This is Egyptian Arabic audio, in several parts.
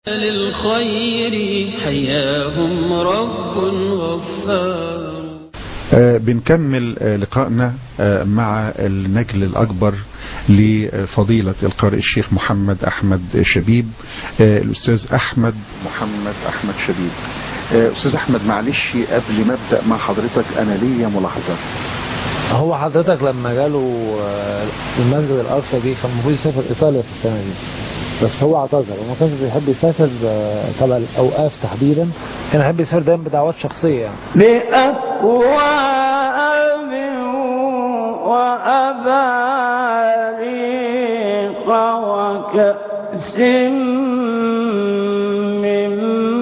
للخير حياهم رب غفار آه، بنكمل آه، لقائنا آه، مع النجل الأكبر لفضيلة القارئ الشيخ محمد أحمد شبيب الأستاذ أحمد محمد أحمد شبيب أستاذ أحمد معلش قبل ما أبدأ مع حضرتك أنا ليا ملاحظة هو حضرتك لما جاله آه، المسجد الأقصى دي كان المفروض يسافر إيطاليا في السنة دي بس هو اعتذر وما كانش بيحب يسافر آه، تبع الأوقاف تحديدا كان يحب يسافر دايما بدعوات شخصية يعني بأكواب وأباريق وكأس من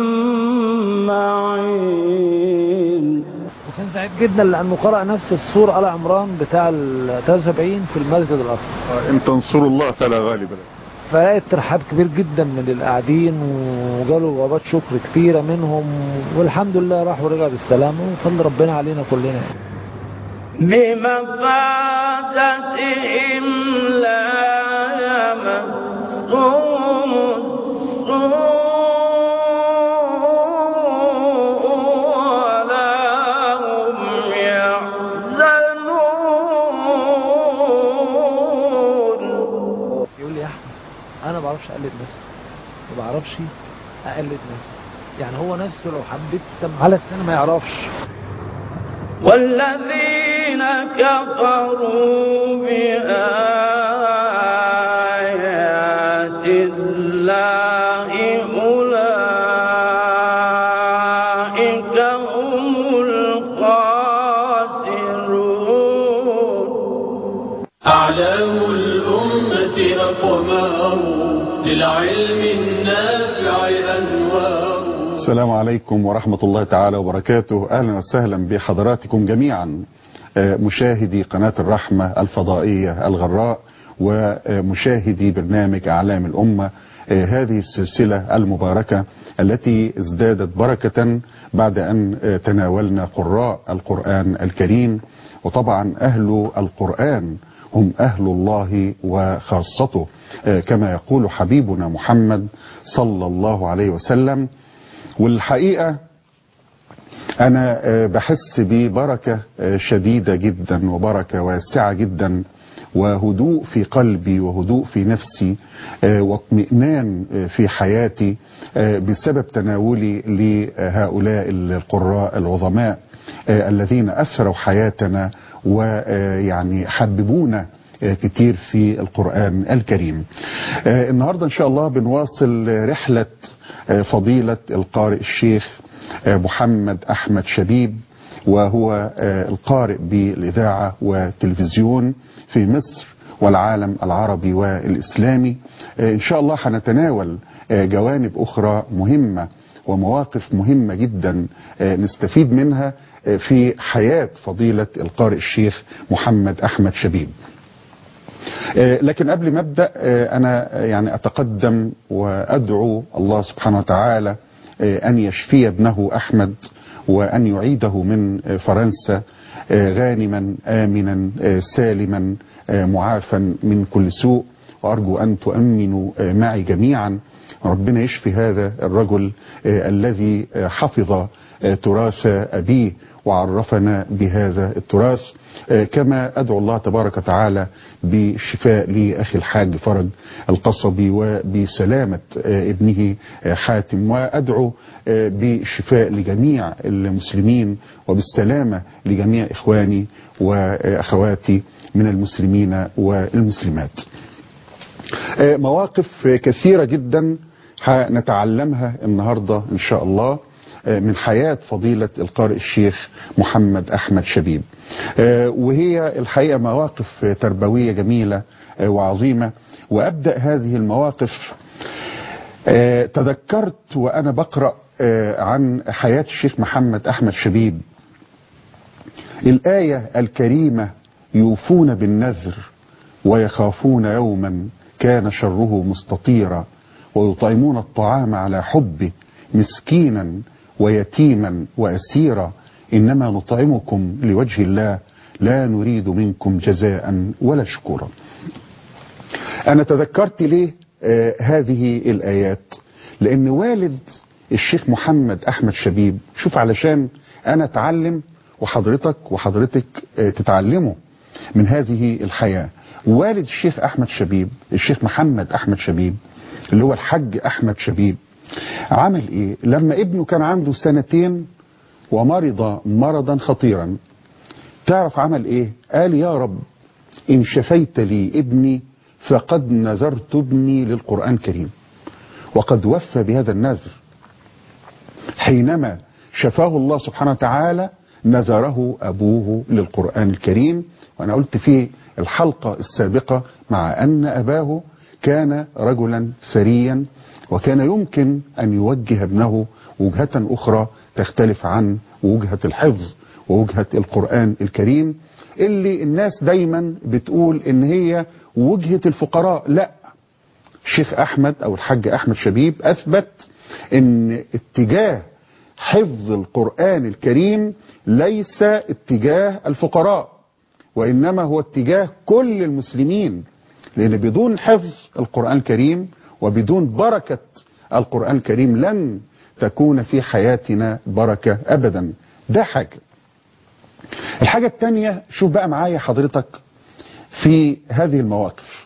معين وكان سعيد جدا لأنه قرأ نفس السورة آل عمران بتاع ال 73 في المسجد الأقصى إن تنصروا الله فلا غالب له فلقيت ترحاب كبير جدا من القاعدين وجاله جوابات شكر كتيرة منهم والحمد لله راح ورجع بالسلامة وفضل ربنا علينا كلنا يعني. بمفازتهم لا يمسهم السوء ولا هم يحزنون يقول لي يا احمد انا ما بعرفش اقلد نفسي ما بعرفش اقلد نفسي يعني هو نفسه لو حبيت سمع على سنه ما يعرفش والذين كفروا بآيات الله أولئك هم الخاسرون أعلام الأمة أقمار للعلم النافع أنوار السلام عليكم ورحمة الله تعالى وبركاته أهلا وسهلا بحضراتكم جميعا آه، مشاهدي قناة الرحمة الفضائية الغراء ومشاهدي برنامج أعلام الأمة آه، هذه السلسلة المباركة التي ازدادت بركة بعد أن آه، تناولنا قراء القرآن الكريم وطبعا أهل القرآن هم أهل الله وخاصته آه، كما يقول حبيبنا محمد صلى الله عليه وسلم والحقيقة أنا آه، بحس ببركة آه، شديدة جدا وبركة واسعة جدا وهدوء في قلبي وهدوء في نفسي آه، واطمئنان آه، في حياتي آه، بسبب تناولي لهؤلاء القراء العظماء آه، الذين أثروا حياتنا ويعني حببونا آه، كتير في القرآن الكريم آه، النهاردة إن شاء الله بنواصل رحلة آه، فضيلة القارئ الشيخ آه، محمد أحمد شبيب وهو آه، القارئ بالإذاعة والتلفزيون في مصر والعالم العربي والإسلامي آه، إن شاء الله هنتناول آه، جوانب أخرى مهمة ومواقف مهمة جدا آه، نستفيد منها آه، في حياة فضيلة القارئ الشيخ محمد أحمد شبيب آه، لكن قبل ما ابدا آه، انا آه، يعني اتقدم وادعو الله سبحانه وتعالى آه، ان يشفي ابنه احمد وان يعيده من آه، فرنسا آه، غانما امنا آه، سالما آه، معافا من كل سوء وارجو ان تؤمنوا آه، معي جميعا ربنا يشفي هذا الرجل آه، الذي آه، حفظ آه، تراث ابيه وعرفنا بهذا التراث آه، كما أدعو الله تبارك وتعالى بالشفاء لأخي الحاج فرج القصبي وبسلامة آه، ابنه آه، حاتم وأدعو آه، بالشفاء لجميع المسلمين وبالسلامة لجميع إخواني وأخواتي من المسلمين والمسلمات آه، مواقف آه، كثيرة جدا هنتعلمها النهاردة إن شاء الله آه، من حياة فضيلة القارئ الشيخ محمد أحمد شبيب آه، وهي الحقيقة مواقف آه، تربوية جميلة آه، وعظيمة وأبدأ هذه المواقف آه، تذكرت وأنا بقرأ آه، عن حياة الشيخ محمد أحمد شبيب الآية الكريمة يوفون بالنذر ويخافون يوما كان شره مستطيرا ويطعمون الطعام على حبه مسكينا ويتيما وأسيرا إنما نطعمكم لوجه الله لا نريد منكم جزاء ولا شكورا أنا تذكرت ليه آه هذه الآيات لان والد الشيخ محمد احمد شبيب شوف علشان انا اتعلم وحضرتك وحضرتك آه، تتعلموا من هذه الحياة والد الشيخ احمد شبيب الشيخ محمد احمد شبيب اللي هو الحج احمد شبيب عمل ايه لما ابنه كان عنده سنتين ومرض مرضا خطيرا تعرف عمل ايه قال يا رب ان شفيت لي ابني فقد نذرت ابني للقرآن الكريم وقد وفى بهذا النذر حينما شفاه الله سبحانه وتعالى نذره أبوه للقرآن الكريم وأنا قلت في الحلقة السابقة مع أن أباه كان رجلا ثريا وكان يمكن أن يوجه ابنه وجهة أخرى تختلف عن وجهة الحفظ ووجهة القرآن الكريم اللي الناس دايما بتقول ان هي وجهة الفقراء لا الشيخ احمد او الحاج احمد شبيب اثبت ان اتجاه حفظ القرآن الكريم ليس اتجاه الفقراء وانما هو اتجاه كل المسلمين لان بدون حفظ القرآن الكريم وبدون بركة القرآن الكريم لن تكون في حياتنا بركة ابدا ده حاجة الحاجة التانية شوف بقى معايا حضرتك في هذه المواقف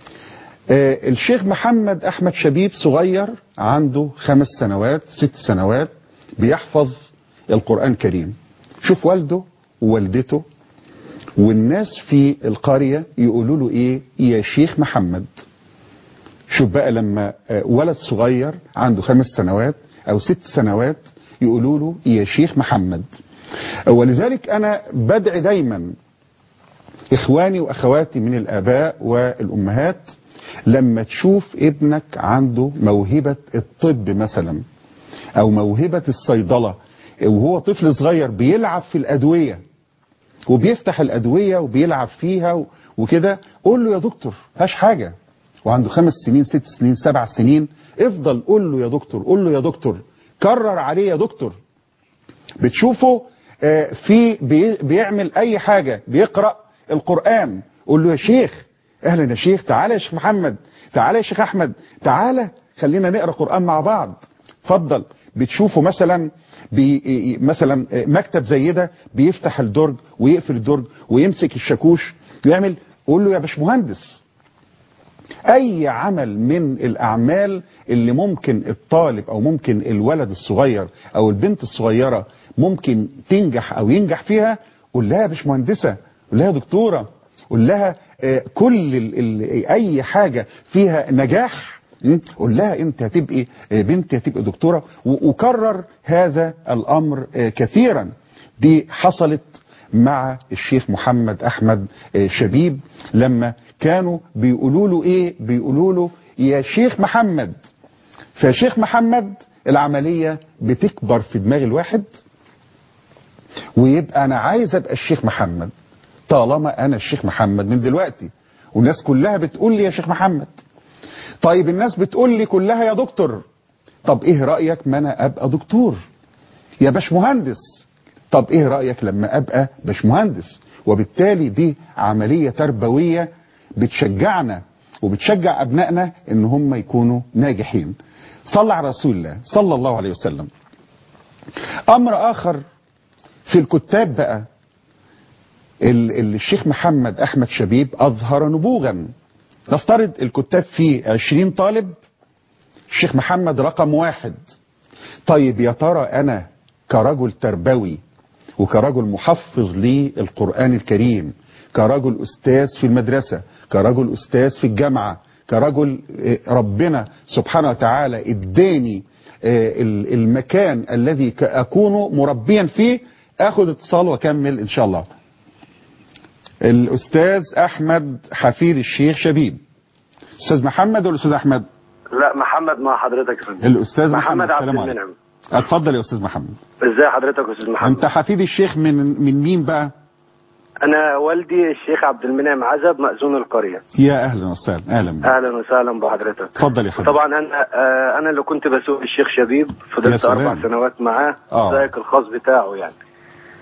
آه، الشيخ محمد أحمد شبيب صغير عنده خمس سنوات ست سنوات بيحفظ القرآن الكريم شوف والده ووالدته والناس في القرية يقولوا له ايه يا شيخ محمد شوف بقى لما آه، ولد صغير عنده خمس سنوات او ست سنوات يقولوا له يا شيخ محمد ولذلك انا بدعي دايما اخواني واخواتي من الاباء والامهات لما تشوف ابنك عنده موهبة الطب مثلا او موهبة الصيدلة وهو طفل صغير بيلعب في الادوية وبيفتح الادوية وبيلعب فيها وكده قول له يا دكتور هاش حاجة وعنده خمس سنين ست سنين سبع سنين افضل قول له يا دكتور قول له يا دكتور كرر عليه يا دكتور بتشوفه آه، في بي- بيعمل اي حاجة بيقرأ القرآن قول له يا شيخ اهلا يا شيخ تعالى يا شيخ محمد تعالى يا شيخ احمد تعالى خلينا نقرأ قرآن مع بعض اتفضل بتشوفه مثلا بي مثلا آه، مكتب زي ده بيفتح الدرج ويقفل الدرج ويمسك الشاكوش ويعمل قول له يا باشمهندس اي عمل من الاعمال اللي ممكن الطالب او ممكن الولد الصغير او البنت الصغيرة ممكن تنجح او ينجح فيها قول لها يا باشمهندسة قول لها يا دكتورة قول لها آه، كل ال ال اي حاجة فيها نجاح م? قول لها انت هتبقي آه، بنت هتبقي دكتورة و- وكرر هذا الامر آه، كثيرا دي حصلت مع الشيخ محمد احمد آه، شبيب لما كانوا بيقولوا له ايه بيقولوا له يا شيخ محمد فشيخ محمد العملية بتكبر في دماغ الواحد ويبقى انا عايز ابقى الشيخ محمد طالما انا الشيخ محمد من دلوقتي والناس كلها بتقول لي يا شيخ محمد طيب الناس بتقول لي كلها يا دكتور طب ايه رأيك ما انا ابقى دكتور يا باشمهندس طب ايه رأيك لما ابقى باشمهندس وبالتالي دي عملية تربوية بتشجعنا وبتشجع ابنائنا ان هم يكونوا ناجحين صلى على رسول الله صلى الله عليه وسلم امر اخر في الكتاب بقى ال- ال- الشيخ محمد احمد شبيب اظهر نبوغا نفترض الكتاب فيه 20 طالب الشيخ محمد رقم واحد طيب يا ترى انا كرجل تربوي وكرجل محفظ للقرآن الكريم كرجل أستاذ في المدرسة كرجل أستاذ في الجامعة كرجل آه، ربنا سبحانه وتعالى اداني آه، ال- المكان الذي ك- أكون مربيا فيه أخذ اتصال وأكمل إن شاء الله الأستاذ أحمد حفيد الشيخ شبيب أستاذ محمد ولا أستاذ أحمد لا محمد مع حضرتك يا فندم الأستاذ محمد محمد عبد السلام عليكم المنعم اتفضل يا أستاذ محمد ازاي حضرتك يا استاذ محمد أنت حفيد الشيخ من من مين بقى انا والدي الشيخ عبد المنعم عزب مأذون القرية يا أهلا وسهلا أهلا بك. اهلا وسهلا بحضرتك اتفضل يا حبيبي طبعا انا آه انا اللي كنت بسوق الشيخ شبيب يا فضلت سلام. اربع سنوات معاه آه. السائق الخاص بتاعه يعني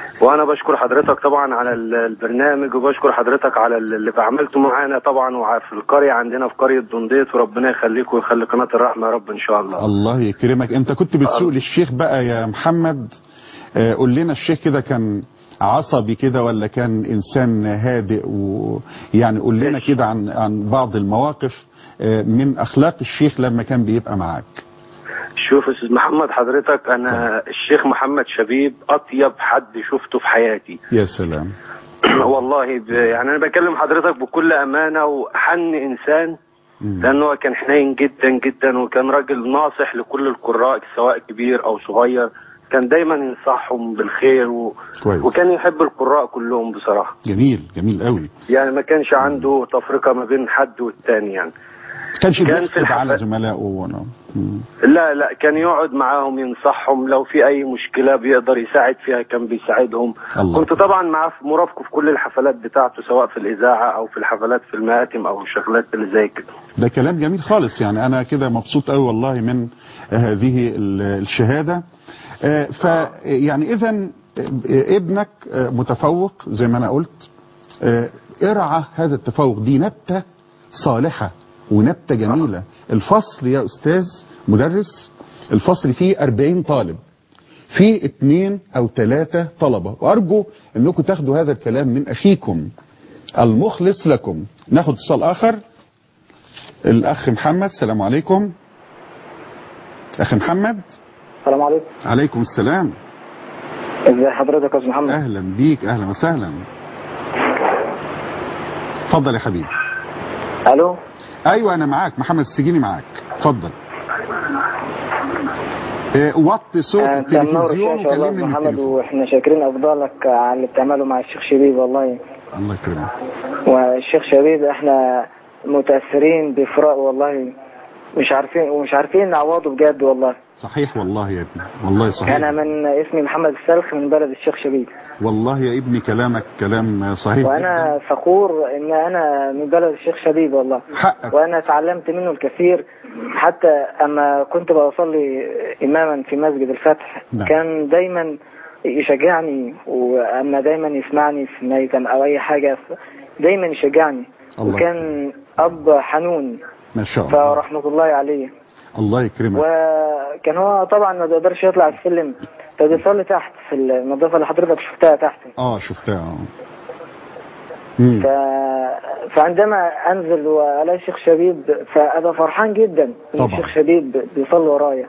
وانا بشكر حضرتك طبعا على ال- البرنامج وبشكر حضرتك على ال- اللي عملته معانا طبعا وفي القريه عندنا في قريه دنديت وربنا يخليك ويخلي قناه الرحمه يا رب ان شاء الله الله يكرمك انت كنت بتسوق للشيخ بقى يا محمد آه، قول لنا الشيخ كده كان عصبي كده ولا كان انسان هادئ ويعني قول لنا كده عن عن بعض المواقف آه، من اخلاق الشيخ لما كان بيبقى معاك شوف يا استاذ محمد حضرتك انا الشيخ محمد شبيب اطيب حد شفته في حياتي يا سلام والله ب... يعني انا بكلم حضرتك بكل امانه وحن انسان مم. لانه هو كان حنين جدا جدا وكان راجل ناصح لكل القراء سواء كبير او صغير كان دايما ينصحهم بالخير و... كويس. وكان يحب القراء كلهم بصراحه جميل جميل قوي يعني ما كانش عنده تفرقه ما بين حد والتاني يعني كانش كان في بيحقد الحفلة- على زملائه وانا مم. لا لا كان يقعد معاهم ينصحهم لو في اي مشكله بيقدر يساعد فيها كان بيساعدهم الله. كنت طبعا معاه في مرافقه في كل الحفلات بتاعته سواء في الاذاعه او في الحفلات في المآتم او الشغلات اللي زي كده ده كلام جميل خالص يعني انا كده مبسوط قوي والله من هذه ال- الشهاده آه، ف يعني اذا ابنك آه، متفوق زي ما انا قلت آه، ارعى هذا التفوق دي نبته صالحه ونبته جميله الفصل يا استاذ مدرس الفصل فيه 40 طالب في اثنين او ثلاثة طلبة وارجو انكم تاخدوا هذا الكلام من اخيكم المخلص لكم ناخد اتصال اخر الاخ محمد السلام عليكم اخ محمد السلام عليكم عليكم السلام ازي حضرتك يا استاذ محمد اهلا بيك اهلا وسهلا اتفضل يا حبيبي الو ايوه انا معاك محمد السجيني معاك اتفضل إيه، وطي صوت انت منور التلفزيون الشاشه والله يا وكلمني أستاذ من محمد التليفون واحنا شاكرين افضالك على اللي بتعمله مع الشيخ شبيب والله الله يكرمك والشيخ شبيب احنا متاثرين بفراق والله مش عارفين ومش عارفين نعوضه بجد والله صحيح والله يا ابني والله صحيح انا من اسمي محمد السلخ من بلد الشيخ شبيب والله يا ابني كلامك كلام صحيح وانا فخور ان انا من بلد الشيخ شبيب والله حقك وانا تعلمت منه الكثير حتى اما كنت بصلي اماما في مسجد الفتح نعم. كان دايما يشجعني واما دايما يسمعني في ميتم او اي حاجه ف- دايما يشجعني الله وكان اب حنون ما شاء الله فرحمه الله عليه الله يكرمك وكان هو طبعا ما بيقدرش يطلع السلم فبيصلي تحت في النظافه اللي حضرتك شفتها تحت اه شفتها اه مم. ف... فعندما انزل والاقي الشيخ شبيب فابقى فرحان جدا ان طبعا. الشيخ شبيب بيصلي ورايا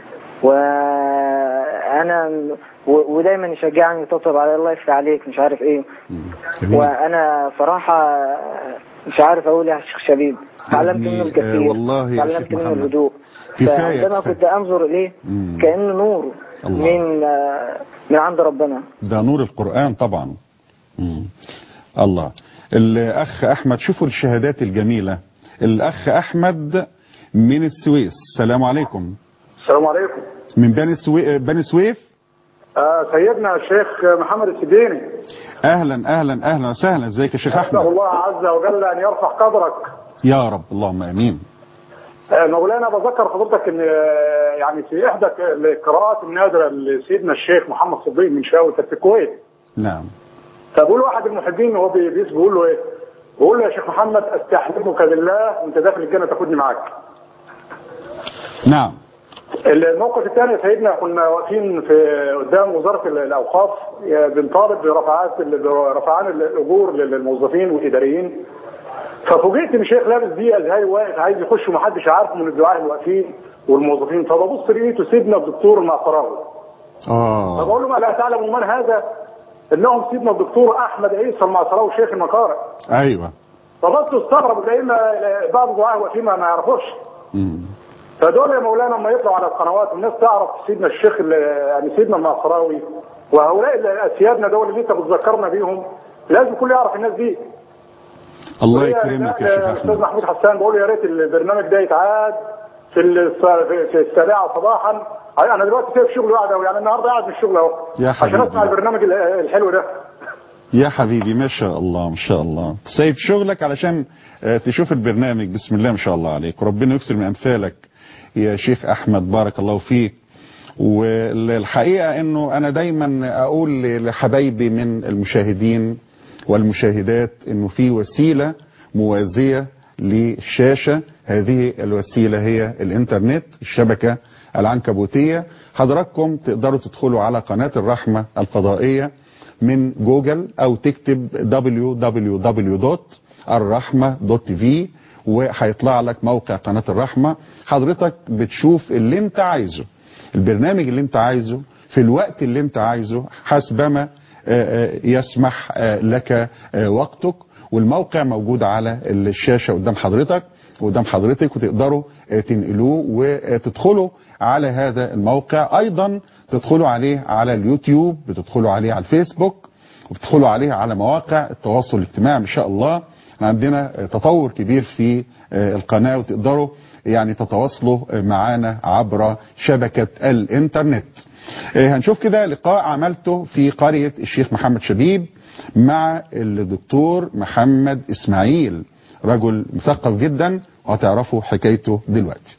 وانا و... ودايما يشجعني ويطبطب علي الله يفتح عليك مش عارف ايه مم. جميل. وانا صراحه مش عارف اقول يا شيخ شبيب تعلمت ابني، منه آه، الكثير والله يا تعلمت شيخ منه محمد. الهدوء كفاية، فعندما كفاية. كنت انظر اليه مم. كانه نور الله. من آه، من عند ربنا ده نور القرآن طبعا مم. الله الأخ أحمد شوفوا الشهادات الجميلة الأخ أحمد من السويس السلام عليكم السلام عليكم من بني, سوي... بني سويف آه سيدنا الشيخ محمد السديني أهلا أهلا أهلا وسهلا ازيك يا شيخ أسأل أحمد الله عز وجل أن يرفع قدرك يا رب اللهم أمين آه مولانا بذكر حضرتك أن آه، يعني في إحدى القراءات النادرة لسيدنا الشيخ محمد صديق من شاوي كانت في الكويت نعم فبقول واحد المحبين وهو بي- بيس بيقول له إيه؟ بقول له يا شيخ محمد استحلفك بالله وأنت داخل الجنة تاخدني معاك. نعم الموقف الثاني يا سيدنا كنا واقفين في قدام وزاره ال- الاوقاف آه، بنطالب برفعات برفعان الاجور للموظفين والاداريين ففوجئت ان شيخ لابس دي ازهري واقف عايز يخش ومحدش عارفه من الدعاء اللي واقفين والموظفين فببص لقيته سيدنا الدكتور المعصراوي آه فبقول لهم الا تعلموا من هذا؟ انهم سيدنا الدكتور احمد عيسى المعصراوي شيخ المقارئ أيوة فبصوا استغربوا لان بعض الدعاء واقفين ما ما يعرفوش مم. فدول يا مولانا لما يطلعوا على القنوات والناس تعرف سيدنا الشيخ ال- يعني سيدنا المعصراوي وهؤلاء ال- اسيادنا دول اللي انت بتذكرنا بيهم لازم كل يعرف الناس دي الله وهي- يكرمك يا لا- شيخ استاذ أحمد محمود حسان بقول يا ريت البرنامج ده يتعاد في الص- في- في السابعه صباحا انا دلوقتي سايب شغل وقاعد أهو، يعني النهارده قاعد في الشغل اهو يا عشان حبيبي. اسمع البرنامج ال- الحلو ده يا حبيبي ما شاء الله ما شاء الله سايب شغلك علشان آه، تشوف البرنامج بسم الله ما شاء الله عليك وربنا يكثر من امثالك يا شيخ احمد بارك الله فيك والحقيقة انه انا دايما اقول لحبايبي من المشاهدين والمشاهدات انه في وسيلة موازية للشاشة هذه الوسيلة هي الانترنت الشبكة العنكبوتية حضراتكم تقدروا تدخلوا على قناة الرحمة الفضائية من جوجل او تكتب www.الرحمة.tv وهيطلع لك موقع قناة الرحمة حضرتك بتشوف اللي انت عايزه البرنامج اللي انت عايزه في الوقت اللي انت عايزه حسبما آه، آه، يسمح آه، لك آه، وقتك والموقع موجود على الشاشة قدام حضرتك قدام حضرتك وتقدروا آه، تنقلوه وتدخلوا على هذا الموقع ايضا تدخلوا عليه على اليوتيوب بتدخلوا عليه على الفيسبوك وبتدخلوا عليه على مواقع التواصل الاجتماعي ان شاء الله احنا عندنا تطور كبير في آه، القناة وتقدروا يعني تتواصلوا معانا عبر شبكة الانترنت آه، هنشوف كده لقاء عملته في قرية الشيخ محمد شبيب مع الدكتور محمد اسماعيل رجل مثقف جدا وهتعرفوا حكايته دلوقتي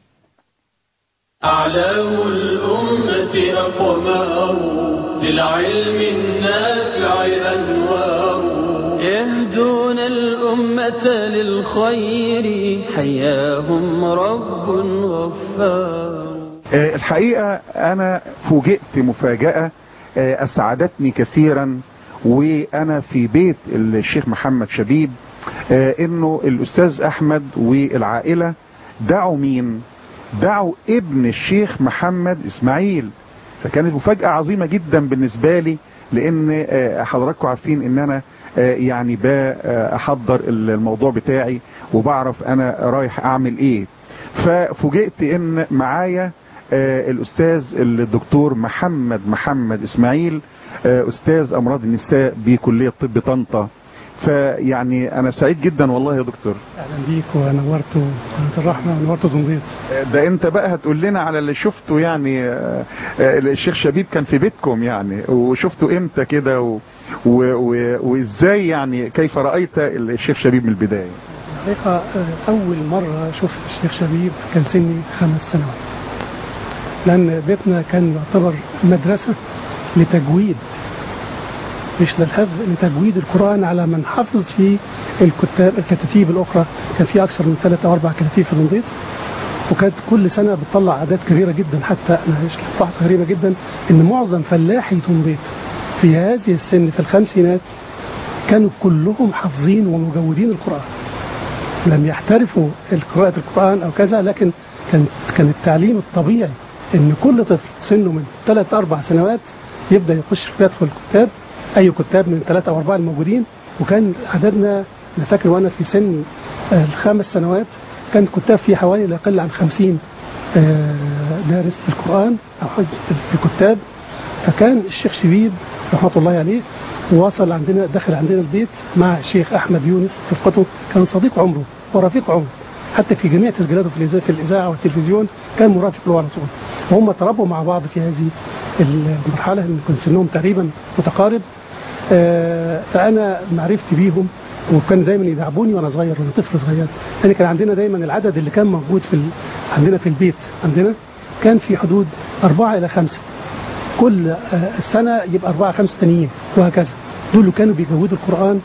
أعلام الأمة أقمار للعلم النافع أنوار يهدون الأمة للخير حياهم رب غفار آه، الحقيقة أنا فوجئت مفاجأة آه، أسعدتني كثيرا وأنا في بيت الشيخ محمد شبيب آه، إنه الأستاذ أحمد والعائلة دعوا مين؟ دعوا ابن الشيخ محمد إسماعيل فكانت مفاجأة عظيمة جدا بالنسبة لي لأن آه، حضراتكم عارفين إن أنا آه، يعني بحضر الموضوع بتاعي وبعرف أنا رايح أعمل إيه ففوجئت ان معايا آه، الاستاذ الدكتور محمد محمد اسماعيل آه، استاذ امراض النساء بكليه طب طنطا فيعني انا سعيد جدا والله يا دكتور اهلا بيك ونورت قناه الرحمه ونورت دنديط آه، ده انت بقى هتقول لنا على اللي شفته يعني آه، آه، الشيخ شبيب كان في بيتكم يعني وشفته امتى كده و- و- و- وازاي يعني كيف رايت الشيخ شبيب من البدايه الحقيقه آه، اول مره شفت الشيخ شبيب كان سني خمس سنوات لان بيتنا كان يعتبر مدرسه لتجويد مش للحفظ لتجويد القران على من حفظ في الكتاب الكتاتيب الاخرى كان في اكثر من ثلاث او اربع كتاتيب في دنديط وكانت كل سنه بتطلع اعداد كبيره جدا حتى انا بحث غريبه جدا ان معظم فلاحي دنديط في هذه السن في الخمسينات كانوا كلهم حافظين ومجودين القرآن لم يحترفوا قراءة القرآن أو كذا لكن كان كان التعليم الطبيعي إن كل طفل سنه من ثلاث أربع سنوات يبدأ يخش يدخل كتاب أي كتاب من ثلاثة أو أربعة الموجودين وكان عددنا أنا فاكر وأنا في سن آه، الخمس سنوات كان كتاب في حوالي لا يقل عن خمسين آه، دارس في القرآن أو حد في الكتاب فكان الشيخ شبيب رحمة الله عليه وصل عندنا دخل عندنا البيت مع الشيخ أحمد يونس في رفقته كان صديق عمره ورفيق عمره حتى في جميع تسجيلاته في الإذاعة, في الإذاعة والتلفزيون كان مرافق له على طول وهم تربوا مع بعض في هذه المرحلة إن كان سنهم تقريبا متقارب آه، فأنا معرفتي بيهم وكان دايما يدعبوني وانا صغير وانا طفل صغير لان كان عندنا دايما العدد اللي كان موجود في ال... عندنا في البيت عندنا كان في حدود أربعة إلى خمسة كل آه، سنة يبقى أربعة خمسة تانيين وهكذا دول اللي كانوا بيجودوا القرآن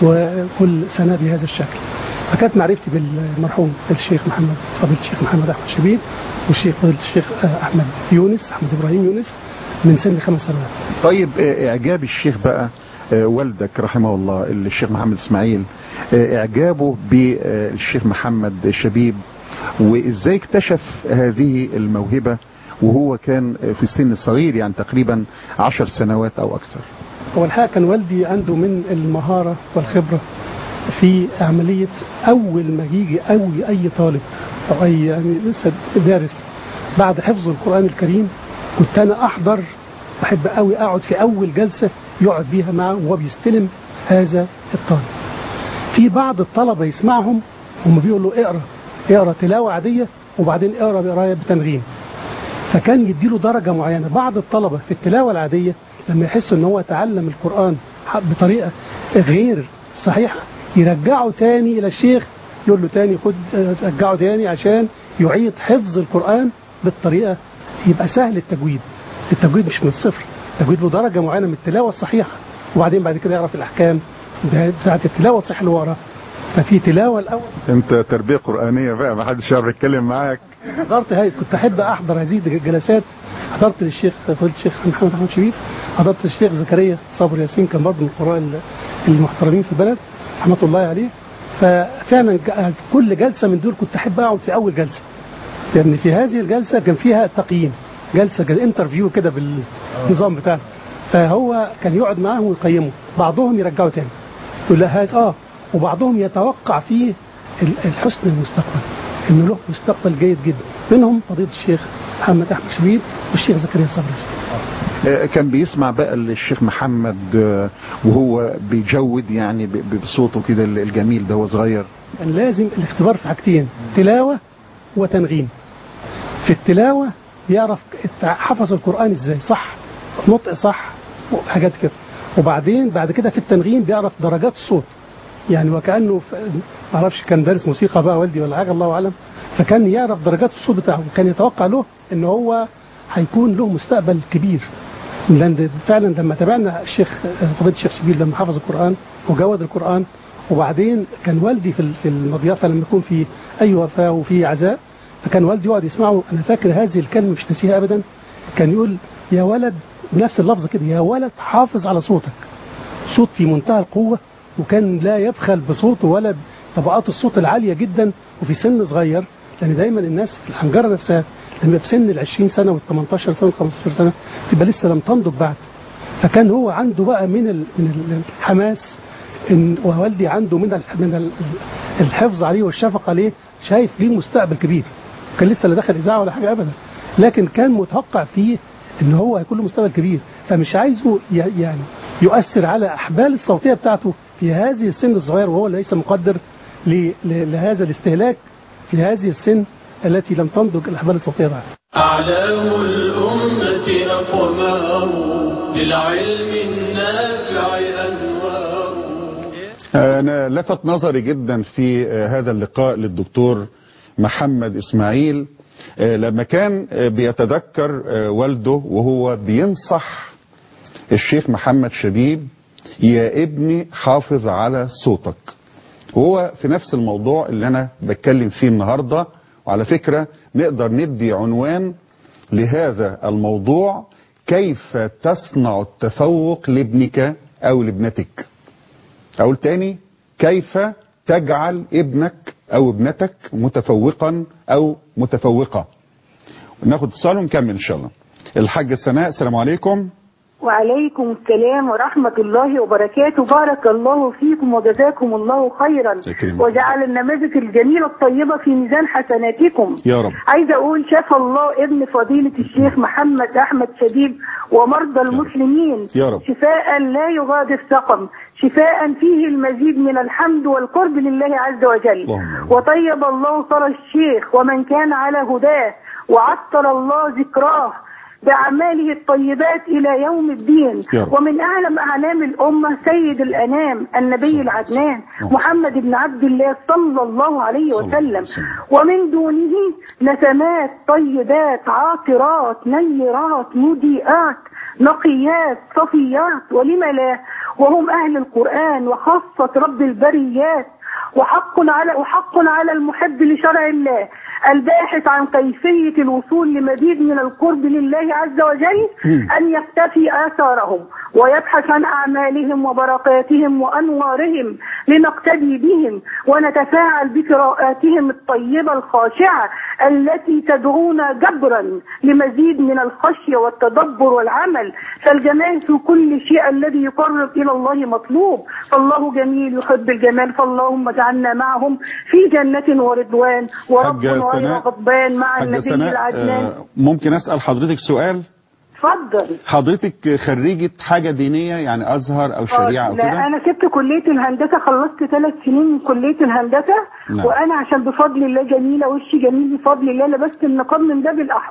وكل سنة بهذا الشكل فكانت معرفتي بالمرحوم الشيخ محمد فضيلة الشيخ محمد أحمد شبيب والشيخ فضيلة الشيخ آه، أحمد يونس أحمد إبراهيم يونس من سن خمس سنوات طيب آه، اعجاب الشيخ بقى آه، والدك رحمه الله الشيخ محمد اسماعيل آه، اعجابه بالشيخ محمد شبيب وازاي اكتشف هذه الموهبة وهو كان آه، في سن صغير يعني تقريبا عشر سنوات او اكثر هو الحقيقة كان والدي عنده من المهارة والخبرة في عملية أول ما يجي أوي أي طالب أو أي يعني لسه دارس بعد حفظ القرآن الكريم كنت أنا أحضر بحب أوي أقعد في أول جلسة يقعد بيها معه وهو بيستلم هذا الطالب في بعض الطلبة يسمعهم هم بيقولوا اقرا اقرا تلاوة عادية وبعدين اقرا بقراية بتنغيم فكان يديله درجة معينة بعض الطلبة في التلاوة العادية لما يحسوا ان هو تعلم القرآن بطريقة غير صحيحة يرجعه تاني الى الشيخ يقول له تاني خد رجعه تاني عشان يعيد حفظ القرآن بالطريقة يبقى سهل التجويد التجويد مش من الصفر التجويد له درجه معينه من التلاوه الصحيحه وبعدين بعد كده يعرف الاحكام بتاعت التلاوه الصحيحه اللي ورا ففي تلاوه الاول انت تربيه قرانيه بقى ما حدش يعرف يتكلم معاك حضرت هاي كنت احب احضر هذه الجلسات حضرت للشيخ فضيله الشيخ محمد احمد شريف حضرت للشيخ زكريا صبر ياسين كان برضه من القراء المحترمين في البلد رحمه الله عليه ففعلا ج- كل جلسه من دول كنت احب اقعد في اول جلسه لان في هذه الجلسه كان فيها تقييم جلسه كده انترفيو كده بالنظام بتاعنا فهو كان يقعد معاهم ويقيمه بعضهم يرجعوا تاني يقول لا هذا اه وبعضهم يتوقع فيه ال- الحسن المستقبل انه له مستقبل جيد جدا منهم فضيله الشيخ محمد احمد شبيب والشيخ زكريا صبري ياسين. آه، كان بيسمع بقى الشيخ محمد آه، وهو بيجود يعني ب- ب- بصوته كده الجميل ده وهو صغير كان لازم الاختبار في حاجتين تلاوة وتنغيم في التلاوة يعرف التع- حفظ القرآن ازاي صح نطق صح وحاجات كده وبعدين بعد كده في التنغيم بيعرف درجات الصوت يعني وكأنه في- معرفش كان دارس موسيقى بقى والدي ولا حاجة الله أعلم فكان يعرف درجات الصوت بتاعه وكان يتوقع له ان هو هيكون له مستقبل كبير لان فعلا لما تابعنا الشيخ فضيله الشيخ شبيل لما حفظ القران وجود القران وبعدين كان والدي في في المضيافه لما يكون في اي وفاه وفي عزاء فكان والدي يقعد يسمعه انا فاكر هذه الكلمه مش ناسيها ابدا كان يقول يا ولد بنفس اللفظ كده يا ولد حافظ على صوتك صوت في منتهى القوة وكان لا يبخل بصوته ولا طبقات الصوت العالية جدا وفي سن صغير لأن دايما الناس في الحنجرة نفسها لما في سن ال 20 سنة وال 18 سنة وال 15 سنة تبقى لسه لم تنضج بعد فكان هو عنده بقى من ال- من الحماس ان ووالدي عنده من ال من ال الحفظ عليه والشفقة عليه شايف ليه مستقبل كبير كان لسه لا دخل اذاعه ولا حاجه ابدا لكن كان متوقع فيه ان هو هيكون له مستقبل كبير فمش عايزه ي- يعني يؤثر على احبال الصوتيه بتاعته في هذه السن الصغير وهو ليس مقدر ل- ل- لهذا الاستهلاك في هذه السن التي لم تنضج الاحبال الصوتيه بعد أعلام الأمة أقمار للعلم النافع أنوار أنا لفت نظري جدا في آه، هذا اللقاء للدكتور محمد إسماعيل آه، لما كان آه، بيتذكر آه، والده وهو بينصح الشيخ محمد شبيب يا ابني حافظ على صوتك وهو في نفس الموضوع اللي أنا بتكلم فيه النهاردة وعلى فكرة نقدر ندي عنوان لهذا الموضوع كيف تصنع التفوق لابنك أو لابنتك أقول تاني كيف تجعل ابنك أو ابنتك متفوقا أو متفوقة ناخد اتصال ونكمل إن شاء الله الحاجة سناء السلام عليكم وعليكم السلام ورحمة الله وبركاته بارك الله فيكم وجزاكم الله خيرا يكرمك. وجعل النماذج الجميلة الطيبة في ميزان حسناتكم يا رب عايزة أقول شفى الله ابن فضيلة الشيخ محمد أحمد شديد ومرضى المسلمين يا رب. شفاء لا يغادر سقم شفاء فيه المزيد من الحمد والقرب لله عز وجل اللهم. وطيب الله ثرى الشيخ ومن كان على هداه وعطر الله ذكراه بأعماله الطيبات إلى يوم الدين يا رب. ومن أعلم أعلام الأمة سيد الأنام النبي العدنان محمد بن عبد الله صلى الله عليه صلى الله عليه وسلم وسلم. ومن دونه نسمات طيبات عاطرات نيرات مضيئات نقيات صفيات ولم لا وهم أهل القرآن وخاصة رب البريات وحق على وحق على المحب لشرع الله الباحث عن كيفية الوصول لمزيد من القرب لله عز وجل أن يختفي آثارهم ويبحث عن أعمالهم وبركاتهم وأنوارهم لنقتدي بهم ونتفاعل بقراءاتهم الطيبة الخاشعة التي تدعونا جبرا لمزيد من الخشية والتدبر والعمل فالجمال في كل شيء الذي يقرب إلى الله مطلوب فالله جميل يحب الجمال فاللهم اجعلنا معهم في جنة ورضوان ورب حاجة غير سناء غضبان مع حاجة النبي سناء العدنان آه، ممكن أسأل حضرتك سؤال اتفضل حضرتك خريجة حاجة دينية يعني أزهر أو شريعة أو لا كده انا سبت كليه الهندسه خلصت ثلاث سنين من كليه الهندسه نعم. وانا عشان بفضل الله جميله وشي جميل بفضل الله لبست النقاب من باب الاحوط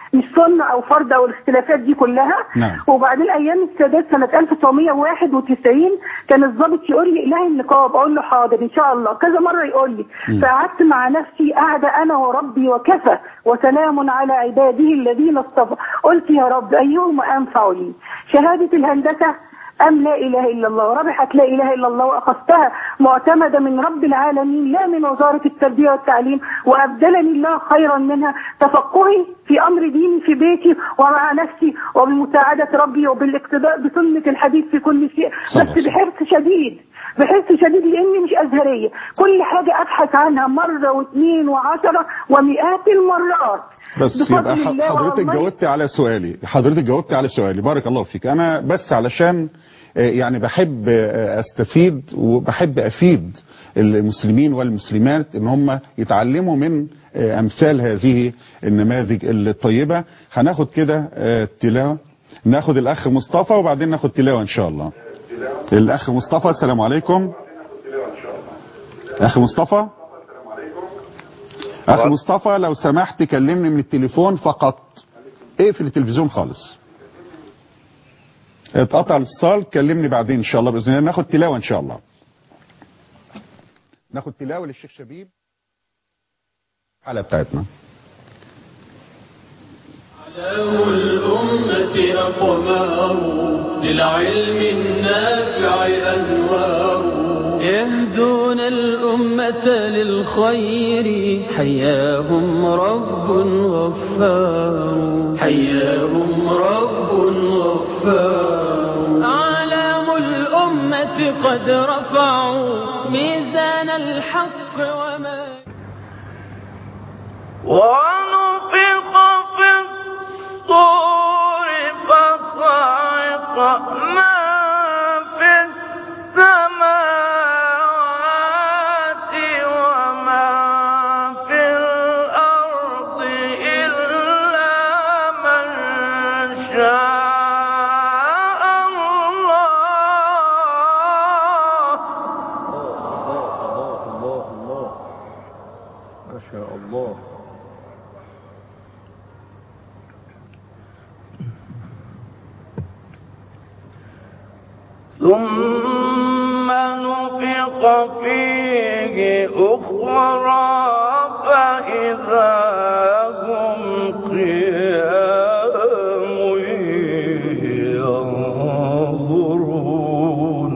مش سنه او فرض او الاختلافات دي كلها نعم. وبعدين ايام السادات سنه 1991 كان الضابط يقول لي الهي النقاب اقول له حاضر ان شاء الله كذا مره يقول لي مم. فقعدت مع نفسي قاعده انا وربي وكفى وسلام على عباده الذين اصطفى قلت يا رب ايهما انفع لي شهاده الهندسه أم لا إله إلا الله ربحت لا إله إلا الله وأخذتها معتمدة من رب العالمين لا من وزارة التربية والتعليم وأبدلني الله خيرا منها تفقهي في أمر ديني في بيتي ومع نفسي وبمساعدة ربي وبالاقتداء بسنة الحديث في كل شيء صلى بس الله عليه بحرص شديد بحرص شديد لأني مش أزهرية كل حاجة أبحث عنها مرة واثنين وعشرة ومئات المرات بس بفضل يبقى ح- الله حضرتك والله. جاوبتي على سؤالي حضرتك جاوبتي على سؤالي بارك الله فيك انا بس علشان آه، يعني بحب آه، استفيد وبحب افيد المسلمين والمسلمات ان هم يتعلموا من آه، امثال هذه النماذج الطيبه هناخد كده آه، تلاوه ناخد الاخ مصطفى وبعدين ناخد تلاوه ان شاء الله الاخ مصطفى السلام عليكم اخ مصطفى اخ مصطفى لو سمحت كلمني من التليفون فقط اقفل التلفزيون خالص اتقطع الاتصال كلمني بعدين ان شاء الله باذن الله ناخد تلاوه ان شاء الله ناخد تلاوه للشيخ شبيب الحلقه بتاعتنا علام الأمة أقمار للعلم النافع أنوار يهدون الأمة للخير حياهم رب غفار حياهم رب غفار أعلام الأمة قد رفعوا ميزان الحق وما ونفخ في الصور فصعق ما في السماوات وما في الأرض إلا من شاء الله ما شاء الله ثم نفخ فيه أخرى فإذا هم قيام ينظرون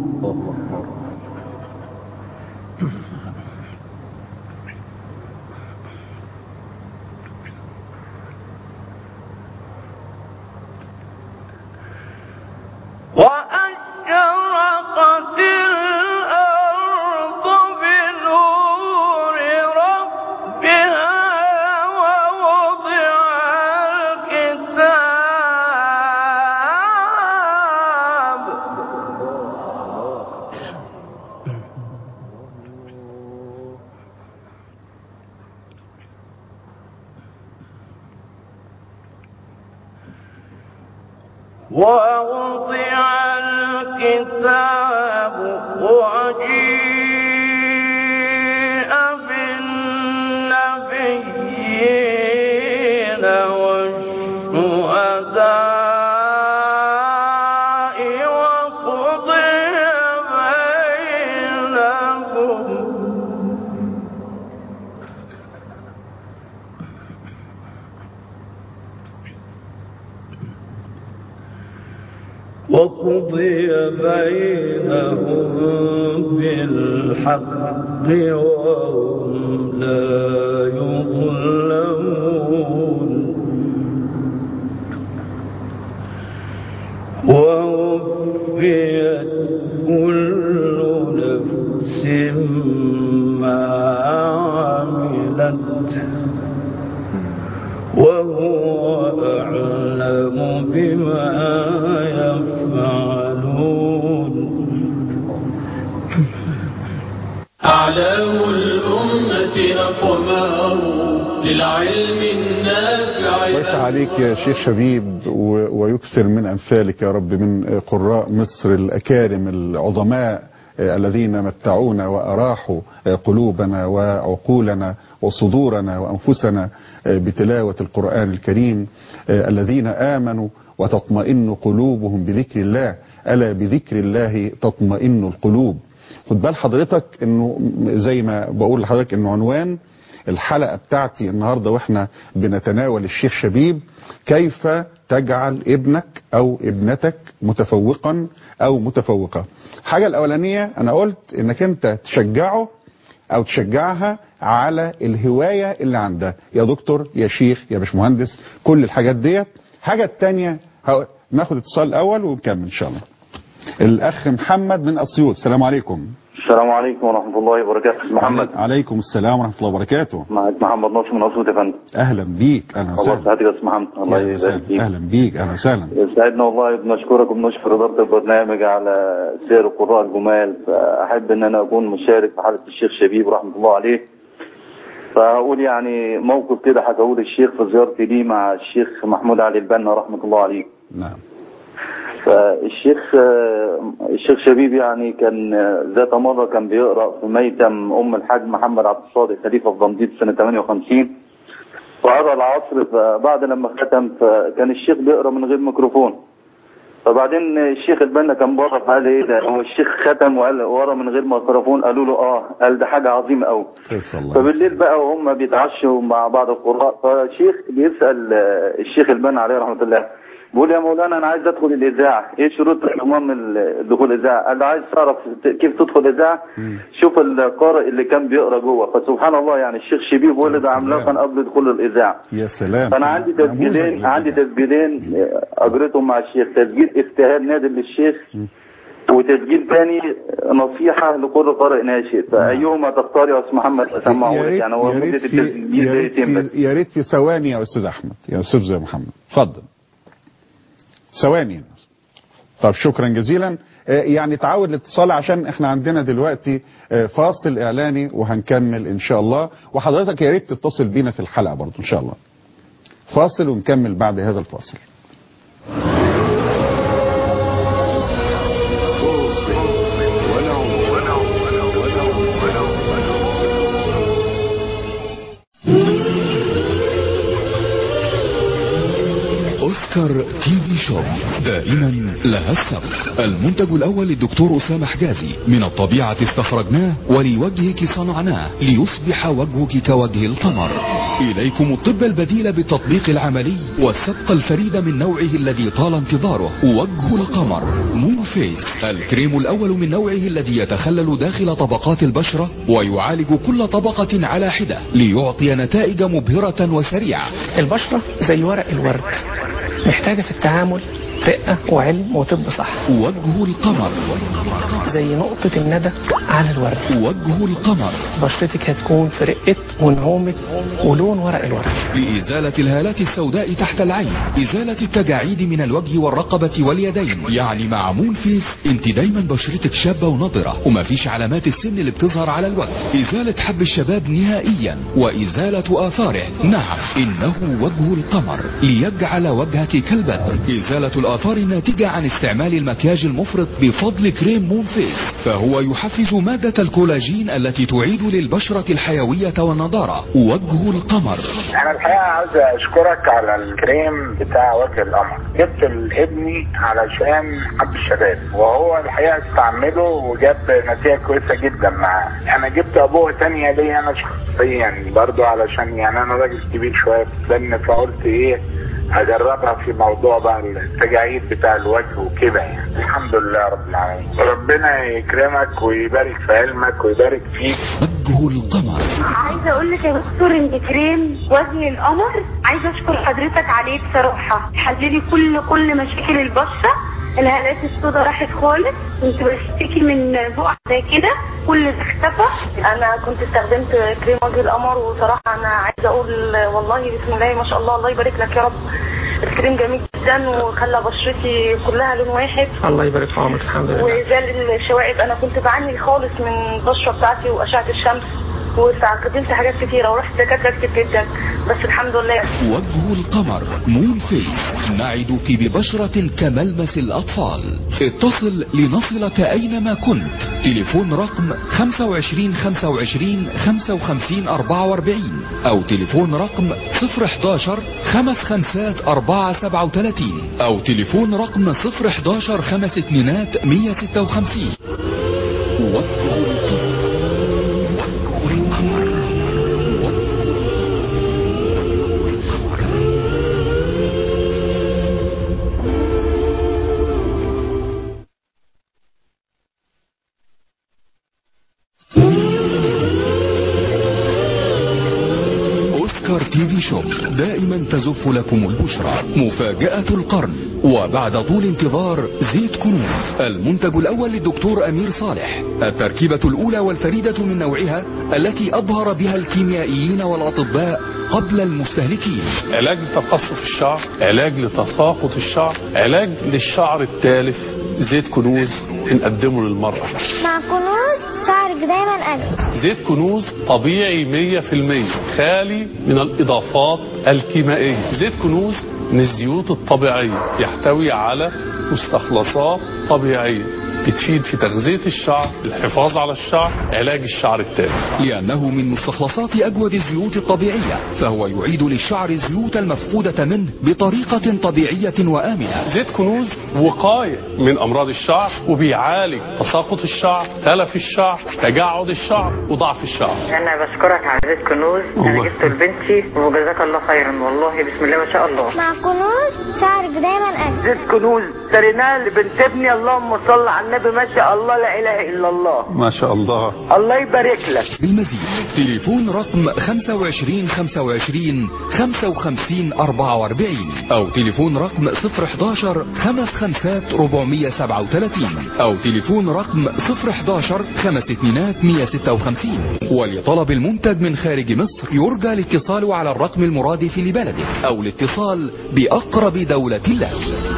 وأشرقت الأرض بنور ربها ووضع الكتاب ووضع الكتاب وجيء بالنبيين والشهداء وقضي بينهم وقضي بينهم بالحق وهم لا يظلمون ووفيت كل نفس ما عملت وهو أعلم بما يفعلون أعلام الأمة أقمار للعلم النافع ويفتح عليك يا شيخ شبيب و- ويكثر من أمثالك يا رب من قراء مصر الأكارم العظماء آه، الذين متعونا وأراحوا آه، قلوبنا وعقولنا وصدورنا وأنفسنا آه، بتلاوة القرآن الكريم آه، الذين آمنوا وتطمئن قلوبهم بذكر الله ألا بذكر الله تطمئن القلوب خد بال حضرتك انه زي ما بقول لحضرتك انه عنوان الحلقة بتاعتي النهاردة واحنا بنتناول الشيخ شبيب كيف تجعل ابنك او ابنتك متفوقا او متفوقة حاجة الاولانية انا قلت انك انت تشجعه او تشجعها على الهواية اللي عندها يا دكتور يا شيخ يا باشمهندس كل الحاجات ديت حاجة التانية هق- ناخد اتصال الاول ونكمل ان شاء الله الاخ محمد من اسيوط السلام عليكم السلام عليكم ورحمة الله وبركاته أستاذ محمد عليكم السلام ورحمة الله وبركاته معك محمد ناصر من أسود يا فندم اهلا بيك اهلا الله وسهلا يسعدك يا أستاذ محمد الله أهلا يبارك وسهلا فيك اهلا بيك اهلا وسهلا يسعدنا والله بنشكرك وبنشكر إدارة البرنامج على سير القراء الجمال فأحب إن أنا أكون مشارك في حلقة الشيخ شبيب رحمة الله عليه فأقول يعني موقف كده حكاه لي الشيخ في زيارتي ليه مع الشيخ محمود علي البنا رحمة الله عليه نعم فالشيخ الشيخ شبيب يعني كان ذات مرة كان بيقرأ في ميتم أم الحاج محمد عبد الصادق خليفة في دمضيط سنة 58 وقرأ العصر فبعد لما ختم فكان الشيخ بيقرأ من غير ميكروفون فبعدين الشيخ البنا كان بره فقال ايه ده هو الشيخ ختم وقال ورا من غير ميكروفون قالوا له اه قال ده حاجة عظيمة قوي فبالليل بقى وهم بيتعشوا مع بعض القراء فالشيخ بيسأل آه، الشيخ البنا عليه رحمة الله بيقول يا مولانا انا عايز ادخل الاذاعه ايه شروط الامام ال- دخول الاذاعه قال له عايز تعرف ت- كيف تدخل الاذاعه شوف القارئ اللي كان بيقرا جوه فسبحان الله يعني الشيخ شبيب ولد عملاقا قبل دخول الاذاعه يا سلام فانا عندي تسجيلين عندي تسجيلين آه، اجريتهم مع الشيخ تسجيل اجتهاد نادر للشيخ وتسجيل ثاني نصيحه لكل قارئ ناشئ فايهما تختار يا استاذ محمد اسمعه يا لك ريت يعني هو يا مده ريت في التسجيل يا ريت دقيقتين بس في يا ريت في ثواني يا استاذ احمد يا استاذ محمد اتفضل ثواني طب شكرا جزيلا آه، يعني تعود الاتصال عشان احنا عندنا دلوقتي آه، فاصل اعلاني وهنكمل ان شاء الله وحضرتك يا ريت تتصل بينا في الحلقه برضو ان شاء الله فاصل ونكمل بعد هذا الفاصل اوسكار تي في شوب دائما لها السبق المنتج الاول للدكتور اسامه حجازي من الطبيعه استخرجناه ولوجهك صنعناه ليصبح وجهك كوجه القمر اليكم الطب البديل بالتطبيق العملي والسبق الفريد من نوعه الذي طال انتظاره وجه القمر مون فيس الكريم الاول من نوعه الذي يتخلل داخل طبقات البشره ويعالج كل طبقه على حده ليعطي نتائج مبهره وسريعه البشرة زي ورق الورد محتاجة في التعامل رقة وعلم وطب صح وجه القمر زي نقطة الندى على الورد وجه القمر بشرتك هتكون في رقة ونعومة ولون ورق الورد لإزالة الهالات السوداء تحت العين إزالة التجاعيد من الوجه والرقبة واليدين يعني مع مون فيس انت دايما بشرتك شابة ونضرة ومفيش علامات السن اللي بتظهر على الوجه إزالة حب الشباب نهائيا وإزالة آثاره نعم إنه وجه القمر ليجعل وجهك كالبدر إزالة الآثار الناتجة عن استعمال المكياج المفرط بفضل كريم مون فيس فهو يحفز مادة الكولاجين التي تعيد للبشرة الحيوية والنضارة وجه القمر انا الحقيقه عاوز اشكرك على الكريم بتاع وجه القمر جبت لابني علشان حب الشباب وهو الحقيقه استعمله وجاب نتيجه كويسه جدا معاه انا جبت ابوه تانية ليا انا شخصيا برضو علشان يعني انا راجل كبير شويه في السن فقلت ايه اجربها في موضوع بقى التجاعيد بتاع الوجه وكده يعني الحمد لله رب العالمين ربنا يكرمك ويبارك في علمك ويبارك فيك وجه القمر عايزه اقول لك يا دكتور ان كريم وجه القمر عايزه اشكر حضرتك عليه بصراحه حللي كل كل مشاكل البشره الهالات السوداء راحت خالص كنت بشتكي من بقع زي كده كل ده اختفى انا كنت استخدمت كريم وجه القمر وصراحه انا عايزه اقول والله بسم الله ما شاء الله الله يبارك لك يا رب الكريم جميل جدا وخلى بشرتي كلها لون واحد الله يبارك في عمرك الحمد لله وزال الشوائب انا كنت بعاني خالص من البشره بتاعتي واشعه الشمس وقدمت حاجات كتيره ورحت دكاتره كتير جدا بس الحمد لله وجه القمر مون فيس نعدك ببشرة كملمس الأطفال اتصل لنصلك أينما كنت تليفون رقم 25 25 55 44 أو تليفون رقم 011 خمس خمسات 4 37 أو تليفون رقم 011 خمس اتنينات 156 وجه أوسكار تي في شوب دائما تزف لكم البشرى مفاجأة القرن وبعد طول انتظار زيت كنوز المنتج الأول للدكتور أمير صالح التركيبة الأولى والفريدة من نوعها التي أبهر بها الكيميائيين والأطباء قبل المستهلكين علاج لتقصف الشعر علاج لتساقط الشعر علاج للشعر التالف زيت كنوز بنقدمه للمرأة مع كنوز شعرك دايما أجمل زيت كنوز طبيعي 100% خالي من الإضافات الكيميائية زيت كنوز من الزيوت الطبيعية يحتوي على مستخلصات طبيعية بتفيد في تغذية الشعر الحفاظ على الشعر علاج الشعر التالف لأنه من مستخلصات أجود الزيوت الطبيعية فهو يعيد للشعر الزيوت المفقودة منه بطريقة طبيعية وآمنة زيت كنوز وقاية من أمراض الشعر وبيعالج تساقط الشعر تلف الشعر تجعد الشعر وضعف الشعر انا بشكرك على زيت كنوز انا الله. جبته لبنتي وجزاك الله خيرا والله بسم الله ما شاء الله مع كنوز شعرك دايما أجمل زيت كنوز اشتريناه لبنت ابني اللهم صل على النبي ما شاء الله لا اله الا الله ما شاء الله الله يبارك لك بالمزيد تليفون رقم 25 25 55 44 أو تليفون رقم 011 خمس خمسات 437 أو تليفون رقم 011 خمس اتنينات 156 ولطلب المنتج من خارج مصر يرجى الاتصال على الرقم المرادف لبلدك أو الاتصال بأقرب دولة له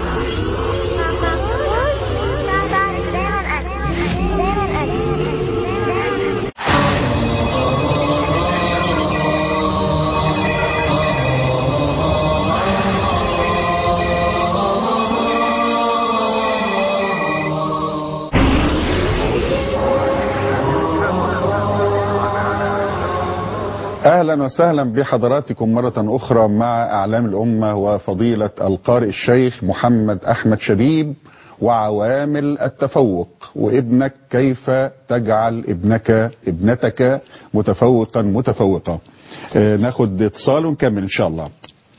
اهلا وسهلا بحضراتكم مرة اخرى مع اعلام الامة وفضيلة القارئ الشيخ محمد احمد شبيب وعوامل التفوق وابنك كيف تجعل ابنك ابنتك متفوقا متفوقة آه، ناخد اتصال ونكمل ان شاء الله